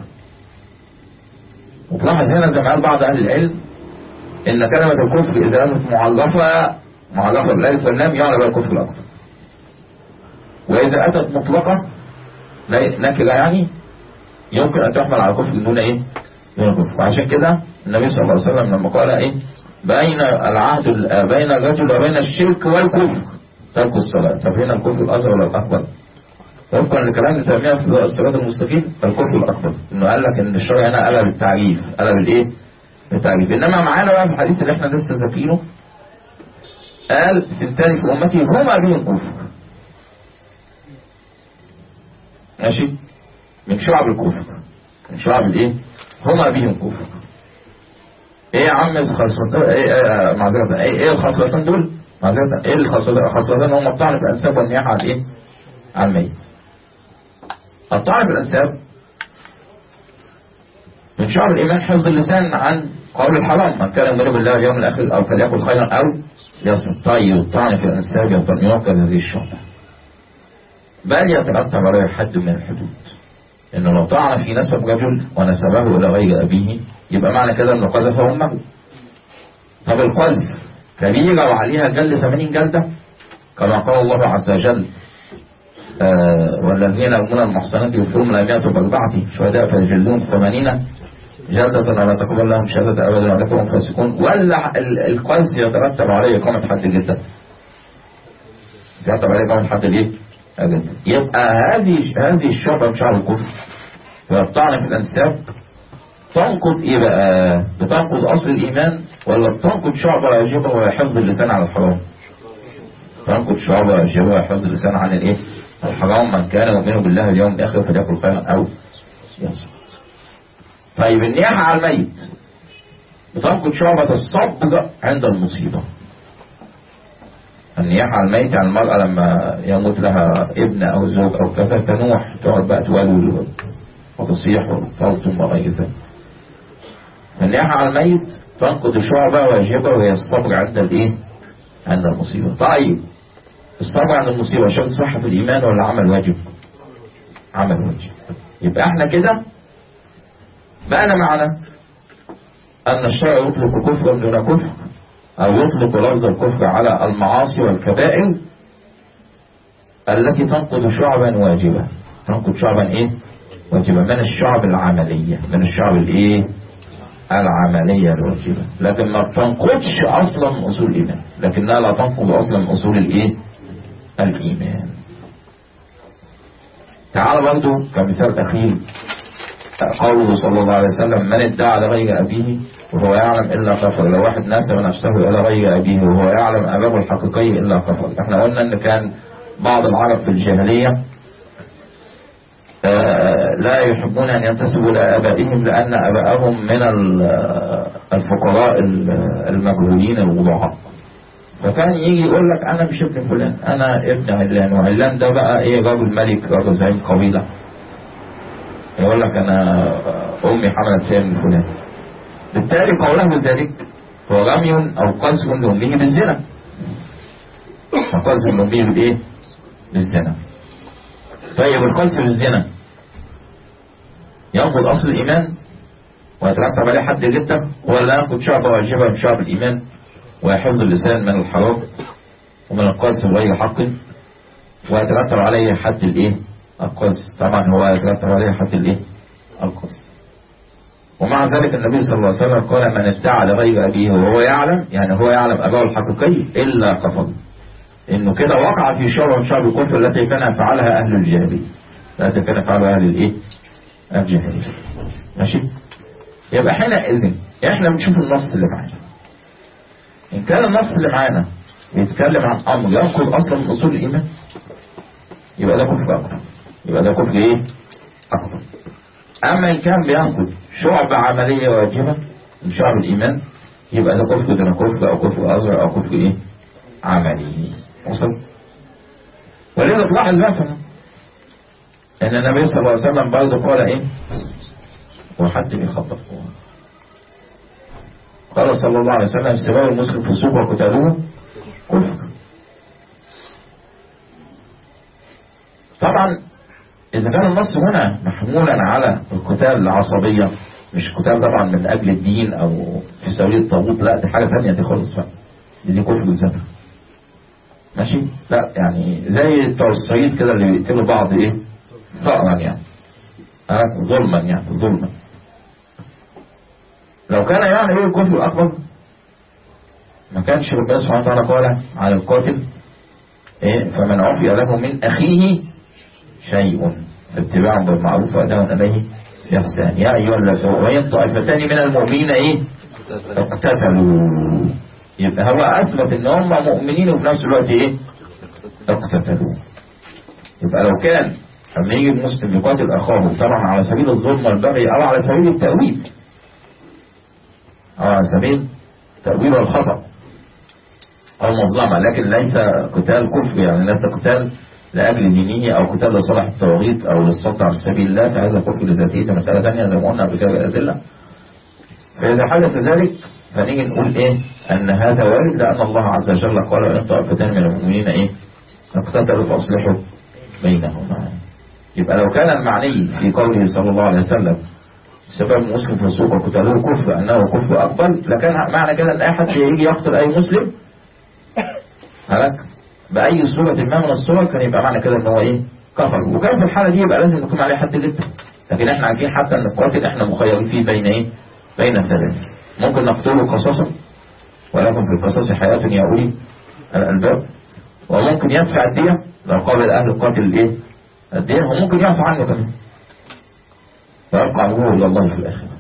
وتلاحظ هنا زي ما قال بعض أهل العلم إن كلمة الكفر إذا كانت معلقة معلقة بالألف واللام يعني بها الكفر الأكبر وإذا أتت مطلقة نكرة يعني يمكن أن تحمل على كفر دون إيه؟ دون كفر وعشان كده النبي صلى الله عليه وسلم لما قال إيه؟ بين العهد بين الرجل وبين الشرك والكفر ترك الصلاة طب هنا الكفر الأصغر ولا الأكبر؟ وفقا لكلام تيمية في الصراط المستقيم الكفر الأكبر إنه قال لك إن الشرع هنا قلب التعريف قلب الإيه؟ التعريف إنما معانا بقى في الحديث اللي إحنا لسه ذاكرينه قال سنتان في أمتي هما بهم كفر ماشي من شعب الكفر من شعب الايه هما بهم كفر ايه يا عم الخصلتين ايه ايه معذرة ايه ايه الخصلتين دول معذرة ايه الخصلتين هم الطعن في الانساب والنياحة على الايه على الميت الطعن في الانساب من شعب الايمان حفظ اللسان عن قول الحرام من كان يؤمن بالله واليوم الاخر او فليقل خيرا او يصمت طيب الطعن في الانساب يوقع هذه الشعبه بل يترتب عليه حد من الحدود انه لو طعن في نسب رجل ونسبه الى غير ابيه يبقى معنى كده انه قذف امه طب القذف كبيرة وعليها جلد 80 جلدة كما قال الله عز وجل آه والذين يرمون المحصنات يوفون لا يأتوا بأربعة شهداء فيجلدون 80 جلدة ولا تقبل لهم شهادة أبدا ولكم فاسقون ولا القذف يترتب عليه إقامة حد جدا يترتب عليه إقامة حد الإيه؟ يبقى هذه هذه الشعبة من شعب الكفر والطعن في الأنساب تنقض إيه بقى بتنقض أصل الإيمان ولا بتنقض شعبة واجبة وهي حفظ اللسان عن الحرام تنقض شعبة واجبة وهي حفظ اللسان عن الإيه الحرام من كان يؤمن بالله اليوم الآخر فليأكل خيرا أو يصمت طيب النياحة على الميت بتنقض شعبة الصبر عند المصيبة النياحة على الميت عن المرأة لما يموت لها ابن أو زوج أو كذا تنوح تقعد بقى تولول وتصيح وتلطم وغير ذلك النياحة على الميت تنقض الشعبة واجبة وهي الصبر عند الإيه؟ عند المصيبة طيب الصبر عند المصيبة شرط صحة في الإيمان ولا عمل واجب؟ عمل واجب يبقى احنا كده معنى معنى أن الشرع يطلق كفرا دون كفر أو يطلق لفظ الكفر على المعاصي والكبائر التي تنقض شعبا واجبا تنقض شعبا ايه واجبا من الشعب العملية من الشعب الايه العملية الواجبة لكن ما تنقضش اصلا من اصول الايمان لكنها لا تنقض اصلا من اصول الايه الايمان تعال برضو كمثال اخير قوله صلى الله عليه وسلم من ادعى لغير أبيه وهو يعلم إلا كفر لو واحد ناسب نفسه إلى غير أبيه وهو يعلم أباه الحقيقي إلا كفر احنا قلنا أن كان بعض العرب في الجاهلية لا يحبون أن ينتسبوا لآبائهم لأن أبائهم من الفقراء المجهولين الوضعاء فكان يجي يقول لك أنا مش ابن فلان أنا ابن علان وعلان ده بقى إيه رجل ملك رجل زعيم قبيلة يقول لك انا امي حملت فيها من فلان بالتالي قوله ذلك هو رمي او قذف لامه بالزنا وقذف لامه بالايه بالزنا طيب القذف بالزنا ينقض اصل الايمان ويترتب عليه حد جدا ولا ينقض شعبة واجبة من شعب الايمان ويحفظ اللسان من الحرام ومن القذف بغير حق ويترتب عليه حد الايه القذف طبعا هو يترتب عليه حد الايه القذف ومع ذلك النبي صلى الله عليه وسلم قال من ادعى لغير ابيه وهو يعلم يعني هو يعلم اباه الحقيقي الا كفر انه كده وقع في شر من شر الكفر التي كان يفعلها اهل الجاهليه التي كان يفعلها اهل الايه الجاهليه ماشي يبقى حينئذ احنا بنشوف النص اللي معانا ان كان النص اللي معانا بيتكلم عن امر ينقض اصلا من اصول الايمان يبقى ده كفر اكبر يبقى ده كفر ايه اكبر اما ان كان بينقض شعب عملية واجبة من شعب الايمان يبقى ده كفر ده كفر او كفر اصغر او كفر ايه عملي وصل ولذا تلاحظ مثلا ان النبي صلى الله عليه وسلم برضه قال ايه وحد بيخبط قال صلى الله عليه وسلم سباب المسلم فسوق وقتالوه كفر طبعا إذا كان النص هنا محمولا على القتال العصبية مش قتال طبعا من أجل الدين أو في سبيل الطاغوت لا دي حاجة ثانية دي خالص بقى دي, دي كفر ذاتها ماشي لا يعني زي بتوع الصعيد كده اللي بيقتلوا بعض ايه ثأرا يعني آه ظلما يعني ظلما لو كان يعني ايه الكفر الأكبر ما كانش ربنا سبحانه وتعالى قال على القاتل إيه فمن عفي له من أخيه شيء فاتباع بالمعروف وأداء إليه بإحسان يا أيها الذين وإن طائفتان من المؤمنين إيه اقتتلوا يبقى هو أثبت إن هم مؤمنين وفي نفس الوقت إيه اقتتلوا يبقى لو كان لما يجي المسلم يقاتل أخاه طبعا على سبيل الظلم والبغي أو على سبيل التأويل أو على سبيل تأويل الخطأ أو مظلمة لكن ليس قتال كفر يعني ليس قتال لأجل دينه أو قتال لصالح التوغيط أو للصد عن سبيل الله فهذا كفر لذاته ده مسألة ثانية زي ما قلنا قبل كده بالأدلة فإذا حدث ذلك فنيجي نقول إيه أن هذا وارد لأن الله عز وجل قال وإن طائفتان من المؤمنين إيه اقتتلوا فأصلحوا بينهما يبقى لو كان المعني في قوله صلى الله عليه وسلم سبب مسلم فسوق وقتلوه كفر أنه كفر أكبر لكان معنى كده أن أحد يجي يقتل أي مسلم هلك بأي صورة ما من الصور كان يبقى معنى كده ان هو ايه كفر وكان في الحالة دي يبقى لازم يكون عليه حد جدا لكن احنا عارفين حتى ان القاتل احنا مخيرين فيه بين ايه بين ثلاث ممكن نقتله قصاصا ولكم في القصاص حياة يا أولي الألباب وممكن يدفع الدية لو قابل أهل القاتل الايه الدية وممكن يعفو عنه كمان ويبقى عمره إلى الله في الآخرة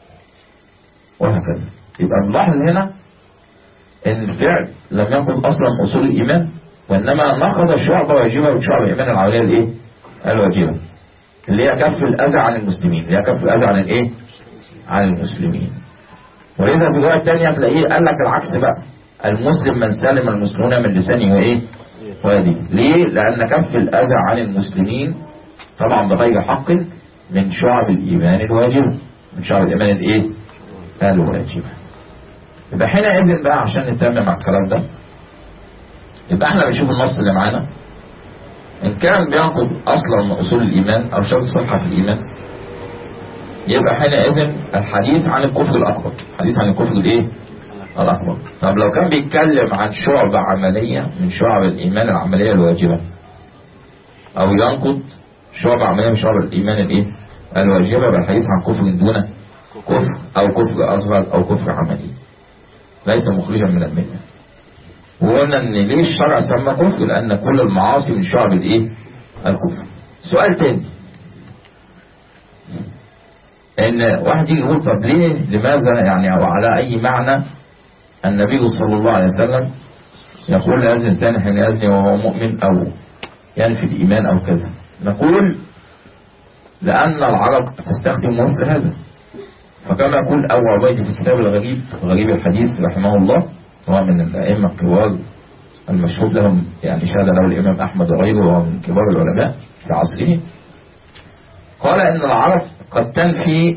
وهكذا يبقى نلاحظ هنا ان الفعل لم يكن اصلا اصول الايمان وانما نقض شعبة واجبة من شعب الايمان العملية الايه الواجبة اللي هي كف الاذى عن المسلمين اللي هي كف الاذى عن الايه عن المسلمين ولذا في الرواية الثانية تلاقيه قال لك العكس بقى المسلم من سلم المسلمون من لسانه وايه ويده ليه لان كف الاذى عن المسلمين طبعا بغير حق من شعب الايمان الواجبة من شعب الايمان الايه الواجبة يبقى حينئذ بقى عشان نتمم على الكلام ده يبقى احنا بنشوف النص اللي معانا ان كان بينقض اصلا من اصول الايمان او شرط الصحه في الايمان يبقى حينئذ الحديث عن الكفر الاكبر الحديث عن الكفر الايه الاكبر طب لو كان بيتكلم عن شعب عمليه من شعب الايمان العمليه الواجبه او ينقض شعب عمليه من شعب الايمان الايه الواجبه يبقى الحديث عن كفر دون كفر او كفر اصغر او كفر عملي ليس مخرجا من المله وقلنا ان ليه الشرع سمى كفر لان كل المعاصي من شعب الايه الكفر سؤال تاني ان واحد يجي يقول طب ليه لماذا يعني او على اي معنى النبي صلى الله عليه وسلم يقول لا يزني الزاني حين يزني وهو مؤمن او ينفي الايمان او كذا نقول لان العرب تستخدم مثل هذا فكما يقول أبو عبيد في كتاب الغريب غريب الحديث رحمه الله هو من الأئمة الكبار المشهود لهم يعني شهد له الإمام أحمد وغيره وهو من كبار العلماء في عصره قال إن العرب قد تنفي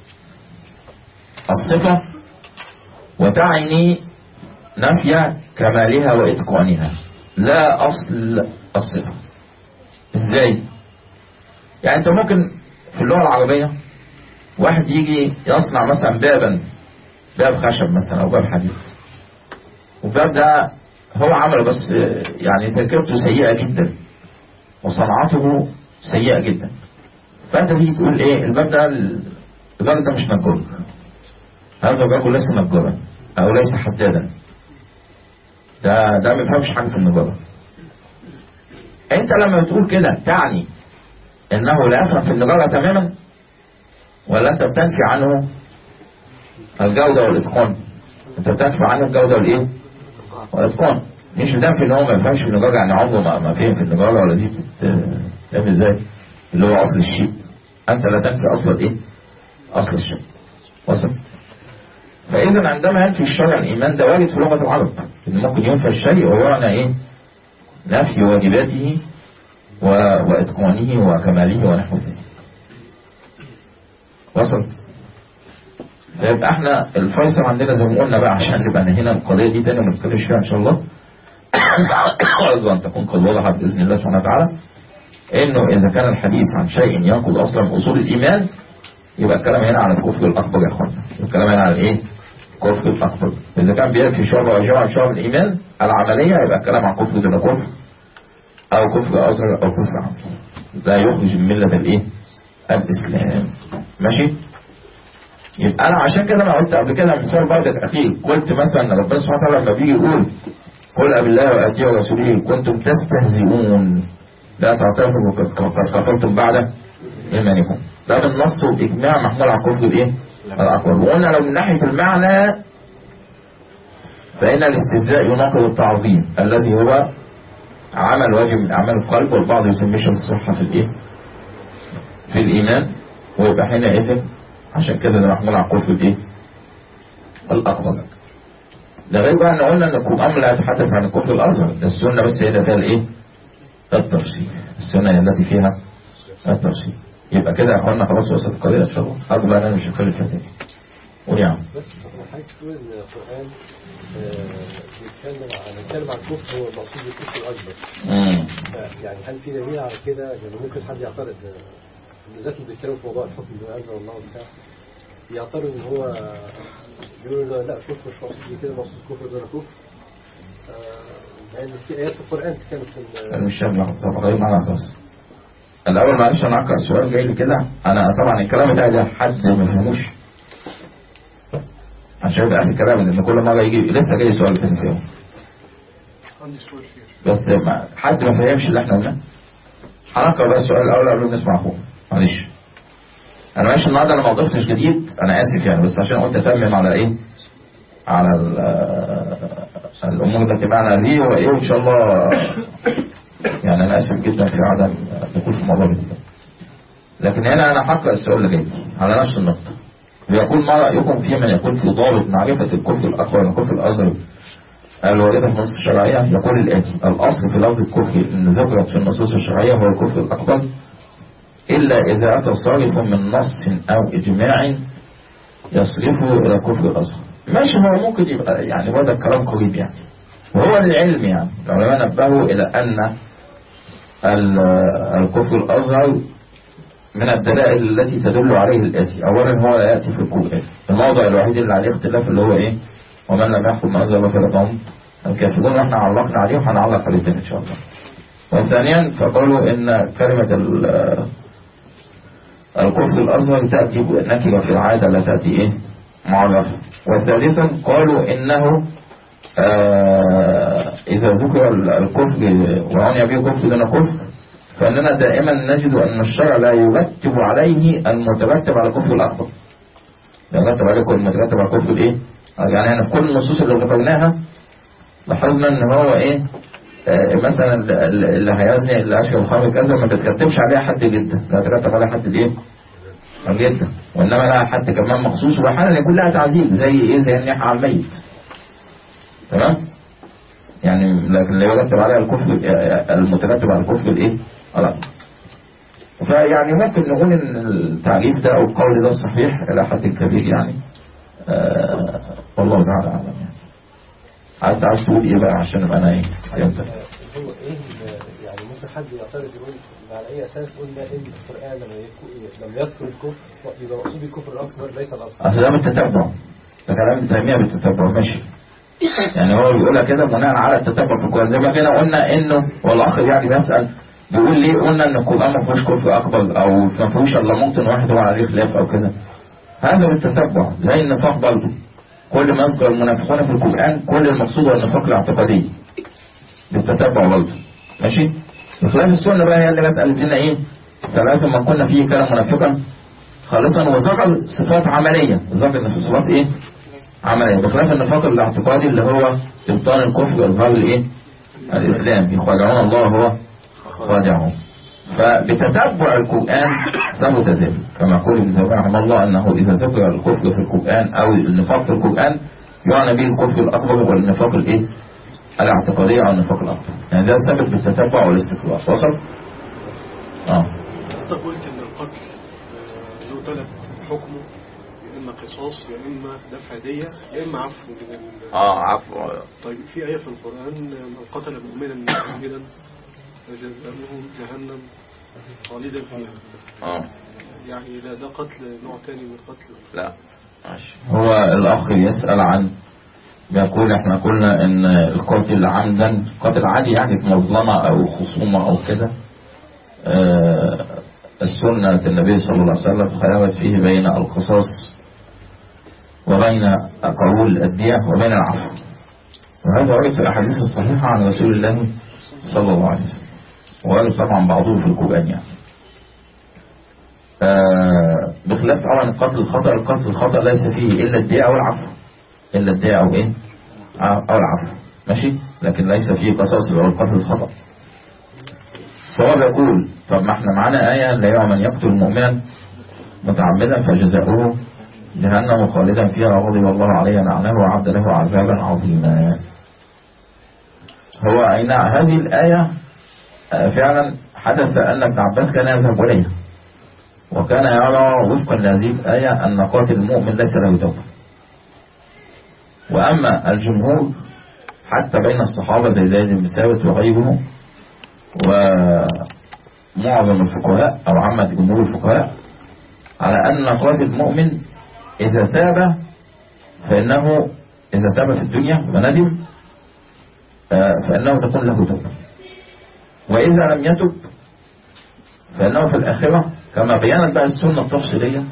الصفة وتعني نفي كمالها وإتقانها لا أصل الصفة إزاي؟ يعني أنت ممكن في اللغة العربية واحد يجي يصنع مثلا بابا باب خشب مثلا او باب حديد والباب ده هو عمله بس يعني تركيبته سيئة جدا وصنعته سيئة جدا فانت تيجي تقول ايه الباب ده الراجل ده مش نجار هذا الرجل ليس نجارا او ليس حدادا ده ده ما يفهمش حاجه في النجاره انت لما بتقول كده تعني انه لا يفهم في النجاره تماما ولا انت بتنفي عنه الجودة والاتقان انت بتنفي عنه الجودة والايه والاتقان مش بتنفي ان هو ما يفهمش في النجارة يعني عمره ما, ما فهم في النجارة ولا دي بتتفهم ازاي اللي هو اصل الشيء انت لا تنفي اصل الايه اصل الشيء وصل فإذا عندما ينفي الشرع الإيمان ده وارد في لغة العرب إن ممكن ينفى الشيء ومعنى إيه نفي واجباته و... وإتقانه وكماله ونحو ذلك وصل فيبقى احنا الفيصل عندنا زي ما قلنا بقى عشان نبقى هنا القضية دي تاني وما نتكلمش فيها إن شاء الله أرجو أن تكون قد وضحت بإذن الله سبحانه وتعالى إنه إذا كان الحديث عن شيء ينقض أصلا من أصول الإيمان يبقى الكلام هنا على الكفر الأكبر يا أخوانا الكلام هنا على إيه؟ الكفر الأكبر إذا كان بينفي شعبة أو جمع شعب الإيمان العملية يبقى الكلام عن كفر دون كفر أو كفر أصغر أو كفر عملي لا يخرج من ملة الإيه؟ الإسلام ماشي؟ يبقى أنا عشان كده أنا قلت قبل كده مثال برضك أخير قلت مثلا ربنا سبحانه وتعالى لما بيجي يقول قل أبي الله وآتيه ورسوله كنتم تستهزئون لا تعترفوا قد كفرتم بعد إيمانكم ده بالنص وبإجماع محمول على الكفر الإيه؟ الأكبر وقلنا لو من ناحية المعنى فإن الاستهزاء يناقض التعظيم الذي هو عمل واجب من أعمال القلب والبعض يسميه الصحة في الإيه؟ في الإيمان ويبقى حينئذ عشان كده ده محمول على الكفر الإيه؟ الأكبر ده غير بقى ان قلنا ان القرآن لا يتحدث عن الكفر الأصغر ده السنة بس هي اللي فيها الإيه؟ التفصيل السنة هي التي فيها التفصيل يبقى كده يا اخوانا خلاص وصلت القضية ان شاء الله أرجو بقى انا مش هتكلم فيها تاني قول يا عم بس حضرتك تقول ان القرآن آه، بيتكلم عن بيتكلم عن الكفر هو المقصود بالكفر الأكبر امم يعني هل في دليل على كده يعني ممكن حد يعترض آه، بالذات اللي بيتكلم في موضوع الحكم بما أنزل الله وبتاع يعترض ان هو بيقول لا لا كفر مش مقصود كده مقصود كفر دون كفر آه، لأن في آيات في القرآن بتتكلم في انا ال- مش فاهم طب غير على اساس الاول معلش انا اقرا السؤال جاي لي كده انا طبعا الكلام بتاعي ده حد ما فهموش عشان يبقى اخر كلام لان كل مره يجي لسه جاي سؤال تاني فيهم عندي سؤال فيه بس ما حد ما فهمش اللي احنا قلناه هنقرا بقى السؤال الاول قبل ما نسمع اخوه معلش انا ماشي النهارده انا ما ضفتش جديد انا اسف يعني بس عشان قلت اتمم على ايه على ال- الامور التي معنا دي وايه وان شاء الله يعني انا اسف جدا في عدم الدخول في الموضوع ده لكن هنا انا هقرا السؤال اللي جاي على نفس النقطه ويقول ما رايكم في من يكون في ضابط معرفه الكفر الاكبر والكفر الاصغر الواردة في النصوص الشرعية يقول الآتي الأصل في لفظ الكفر إن ذكرت في النصوص الشرعية هو الكفر الأكبر إلا إذا أتى صارف من نص أو إجماع يصرفه إلى الكفر الأصغر ماشي هو ممكن يبقى يعني هو ده الكلام قريب يعني وهو للعلم يعني العلماء نبهوا إلى أن ال- الكفر الأصغر من الدلائل التي تدل عليه الآتي أولا هو لا يأتي في القرآن الموضع الوحيد اللي عليه اختلاف اللي هو إيه ومن لم يحكم ما أنزل الله فلهم الكافرون واحنا علقنا عليه وهنعلق عليه تاني إن شاء الله وثانيا فقالوا إن كلمة ال- الكفر الأصغر تأتي نكرة في العادة لا تأتي إيه معرفة وثالثا قالوا إنه آه إذا ذكر الكفر وعني به كفر دون كفر فإننا دائما نجد أن الشرع لا يرتب عليه المترتب على الكفر الأكبر يرتب عليه كل المترتب على الكفر الإيه يعني احنا في كل النصوص اللي ذكرناها لاحظنا ان هو ايه آه، مثلا اللي اللي هيزني اللي اشرب الخمر كذا ما بتكتبش عليها حد جدا لا ترتب عليها حد الايه جدا وانما لها حد كمان مخصوص واحيانا يكون لها تعذيب زي ايه زي النيح على الميت تمام يعني لكن لا يرتب عليها الكفر آه، المترتب على الكفر الايه لا فيعني ممكن نقول ان التعريف ده او القول ده الصحيح الى حد كبير يعني آه والله تعالى اعلم يعني عايز عايز تقول ايه بقى عشان ابقى انا ايه فهمت هو ايه ال- يعني ممكن حد يعترض يقول على اي اساس قلنا ان القران لما يكو- لما يذكر الكفر يبقى مقصود الكفر الاكبر ليس الاصغر اصل ده بالتتبع ده كلام ابن تيميه بالتتبع ماشي يعني هو بيقولها كده بناء على التتبع في القران زي ما كده قلنا انه والاخ يعني بيسال بيقول ليه قلنا ان القران ما فيهوش كفر اكبر او ما فيهوش الا موطن واحد هو عليه خلاف او كده هذا بالتتبع زي النفاق برضه كل ما يذكر المنافقون في القران كل المقصود هو النفاق الاعتقادي بالتتبع برضه ماشي بخلاف السنه بقى هي اللي جت قالت لنا ايه ثلاثه من كنا فيه كان منافقا خالصا وذكر صفات عمليه ذكر ان في صفات ايه عمليه بخلاف النفاق الاعتقادي اللي هو ابطال الكفر واظهار الايه الاسلام يخادعون الله هو خادعهم فبتتبع القرآن ثبت ذلك كما يقول ابن تيمية رحمه الله أنه إذا ذكر الكفر في القرآن أو النفاق في القرآن يعنى به الكفر الأكبر والنفاق الإيه؟ الاعتقادية أو النفاق الأكبر يعني ده ثابت بالتتبع والاستقرار وصل؟ اه انت قلت ان القتل آه، له ثلاث حكمه يا اما قصاص يا اما دفع دية يا اما عفو من ال- اه عفو طيب في آية في القرآن من قتل مؤمنا متعمدا فجزاؤه جهنم خالدا فيها اه يعني لا ده قتل نوع تاني من القتل لا ماشي هو الأخ يسأل عن بيقول احنا قلنا ان القاتل عمدا قاتل عادي يعني في مظلمة او خصومة او كده آه، السنة النبي صلى الله عليه وسلم خيرت فيه بين القصاص وبين قبول الدية وبين العفو وهذا ورد في الأحاديث الصحيحة عن رسول الله صلى الله عليه وسلم وقال طبعا بعضه في القرآن يعني آه، بخلاف طبعا القتل الخطأ القتل الخطأ ليس فيه إلا الدية أو العفو إلا الدية أو إيه أو العفو ماشي لكن ليس فيه قصاص أو القتل الخطأ فهو بيقول طب ما احنا معانا آية لا يوم من يقتل مؤمنا متعمدا فجزاؤه جهنم خالدا فيها غضب الله عليه لعنه وعد له عذابا عظيما هو أي نعم هذه الآية آه، فعلا حدث أن ابن عباس كان يذهب إليها وكان يرى وفقا لهذه الآية أن قاتل المؤمن ليس له توبة وأما الجمهور حتى بين الصحابة زي زيد بن ثابت وغيره ومعظم الفقهاء أو عامة جمهور الفقهاء على أن قاتل المؤمن إذا تاب فإنه إذا تاب في الدنيا وندم آه، فإنه تكون له توبة وإذا لم يتب فإنه في الآخرة كما بيانت بقى السنة التفصيلية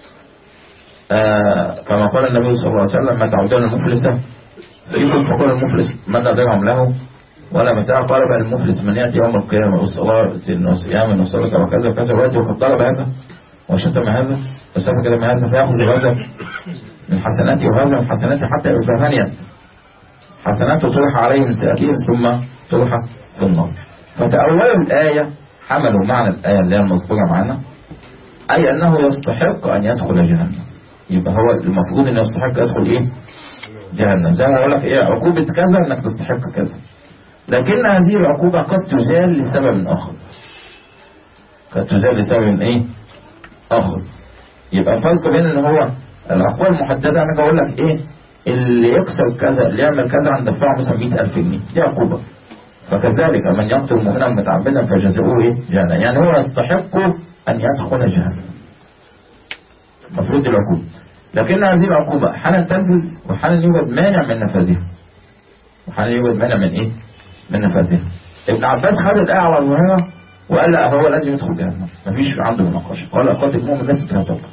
آه، كما قال النبي صلى الله عليه وسلم ما تعودون المفلسة فيكم فقال المفلس من لا درهم له ولا متاع طلب المفلس من يأتي يوم القيامة والصلاة والصيام والصلاة وكذا وكذا ويأتي وقد طلب هذا وشتم هذا وسفك دم هذا فيأخذ هذا من حسناته وهذا من حسناته حتى يبقى فانيت حسناته طرح عليه من سيئاتهم ثم طرح في النار فتأولوا الآية حملوا معنى الآية اللي هي المذكورة معنا أي أنه يستحق أن يدخل جهنم يبقى هو المفروض أن يستحق يدخل إيه جهنم زي ما أقول لك إيه عقوبة كذا أنك تستحق كذا لكن هذه العقوبة قد تزال لسبب آخر قد تزال لسبب إيه آخر يبقى الفرق بين ان هو العقوبة المحددة انا بقول لك ايه اللي يكسر كذا اللي يعمل كذا هندفعه مثلا 100000 جنيه دي عقوبة فكذلك من يقتل مؤمنا متعمدا فجزاؤه ايه جهنم يعني هو يستحق ان يدخل جهنم المفروض دي العقوبة لكن هذه العقوبة حالا تنفذ وحالا يوجد مانع من نفاذها وحالا يوجد مانع من ايه من نفاذها ابن عباس خد الآية على ظاهرها وقال لا هو لازم يدخل جهنم مفيش عنده مناقشة قال قاتل المؤمن ليست له توبة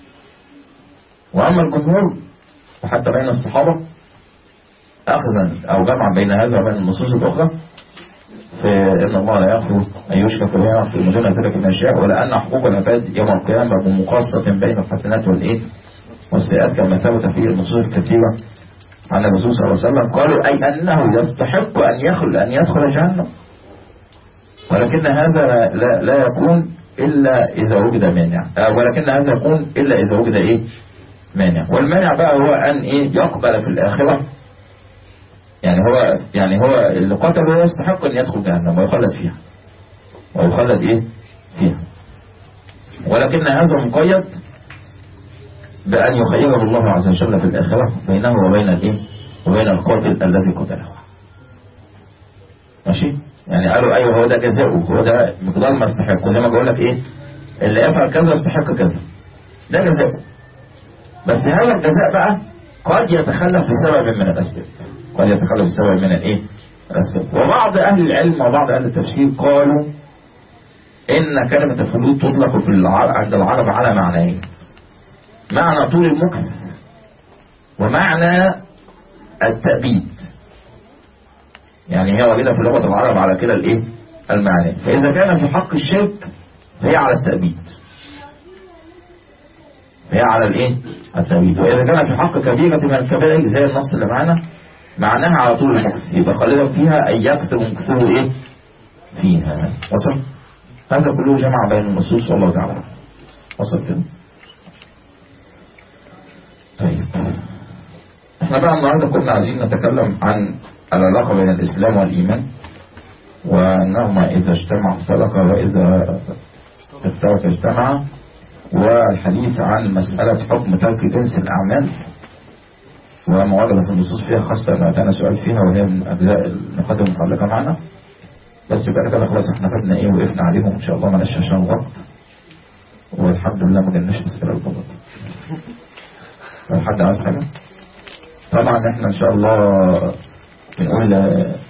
وأما الجمهور وحتى بين الصحابة أخذا أو جمعا بين هذا وبين النصوص الأخرى في إن الله لا يغفر أن يشرك به ويغفر من دون ذلك من يشاء ولأن حقوق العباد يوم القيامة بمقاصة بين الحسنات والإيه والسيئات كما ثبت في النصوص الكثيرة عن الرسول صلى الله عليه وسلم قالوا أي أنه يستحق أن يدخل أن يدخل جهنم ولكن هذا لا, لا, لا يكون إلا إذا وجد مانع آه، ولكن هذا يكون إلا إذا وجد إيه مانع والمانع بقى هو أن إيه يقبل في الآخرة يعني هو يعني هو اللي قتله يستحق أن يدخل جهنم ويخلد فيها ويخلد إيه فيها ولكن هذا مقيد بأن يخيره الله عز وجل في الآخرة بينه وبين الإيه وبين القاتل الذي قتله ماشي يعني قالوا ايوه هو ده جزاؤه هو ده مقدار ما يستحق زي ما بقول لك ايه اللي يفعل كذا يستحق كذا ده جزاؤه بس هذا الجزاء بقى قد يتخلف بسبب من الاسباب قد يتخلف بسبب من الايه الاسباب وبعض اهل العلم وبعض اهل التفسير قالوا ان كلمة الخلود تطلق في العرب عند العرب على معنيين معنى طول المكث ومعنى التأبيد يعني هي واجدة في لغة العرب على كده الايه المعنى فإذا كان في حق الشرك فهي على التأبيد فهي على الايه التأبيد وإذا كان في حق كبيرة من الكبائر زي النص اللي معانا معناها على طول المكس يبقى خالدا فيها أن يكسر مكسره ايه فيها وصل هذا كله جمع بين النصوص والله تعالى وصل كده طيب احنا بقى النهارده كنا عايزين نتكلم عن العلاقة بين الإسلام والإيمان وأنهما إذا اجتمع افترقا وإذا افترق اجتمع والحديث عن مسألة حكم ترك جنس الأعمال وما ورد في النصوص فيها خاصة ما أتانا سؤال فيها وهي من أجزاء النقاط المتعلقة معنا بس يبقى كده خلاص احنا خدنا ايه وقفنا عليهم ان شاء الله معلش عشان الوقت والحمد لله ما جالناش اسئله الغلط لو حد عايز حاجه طبعا احنا ان شاء الله بنقول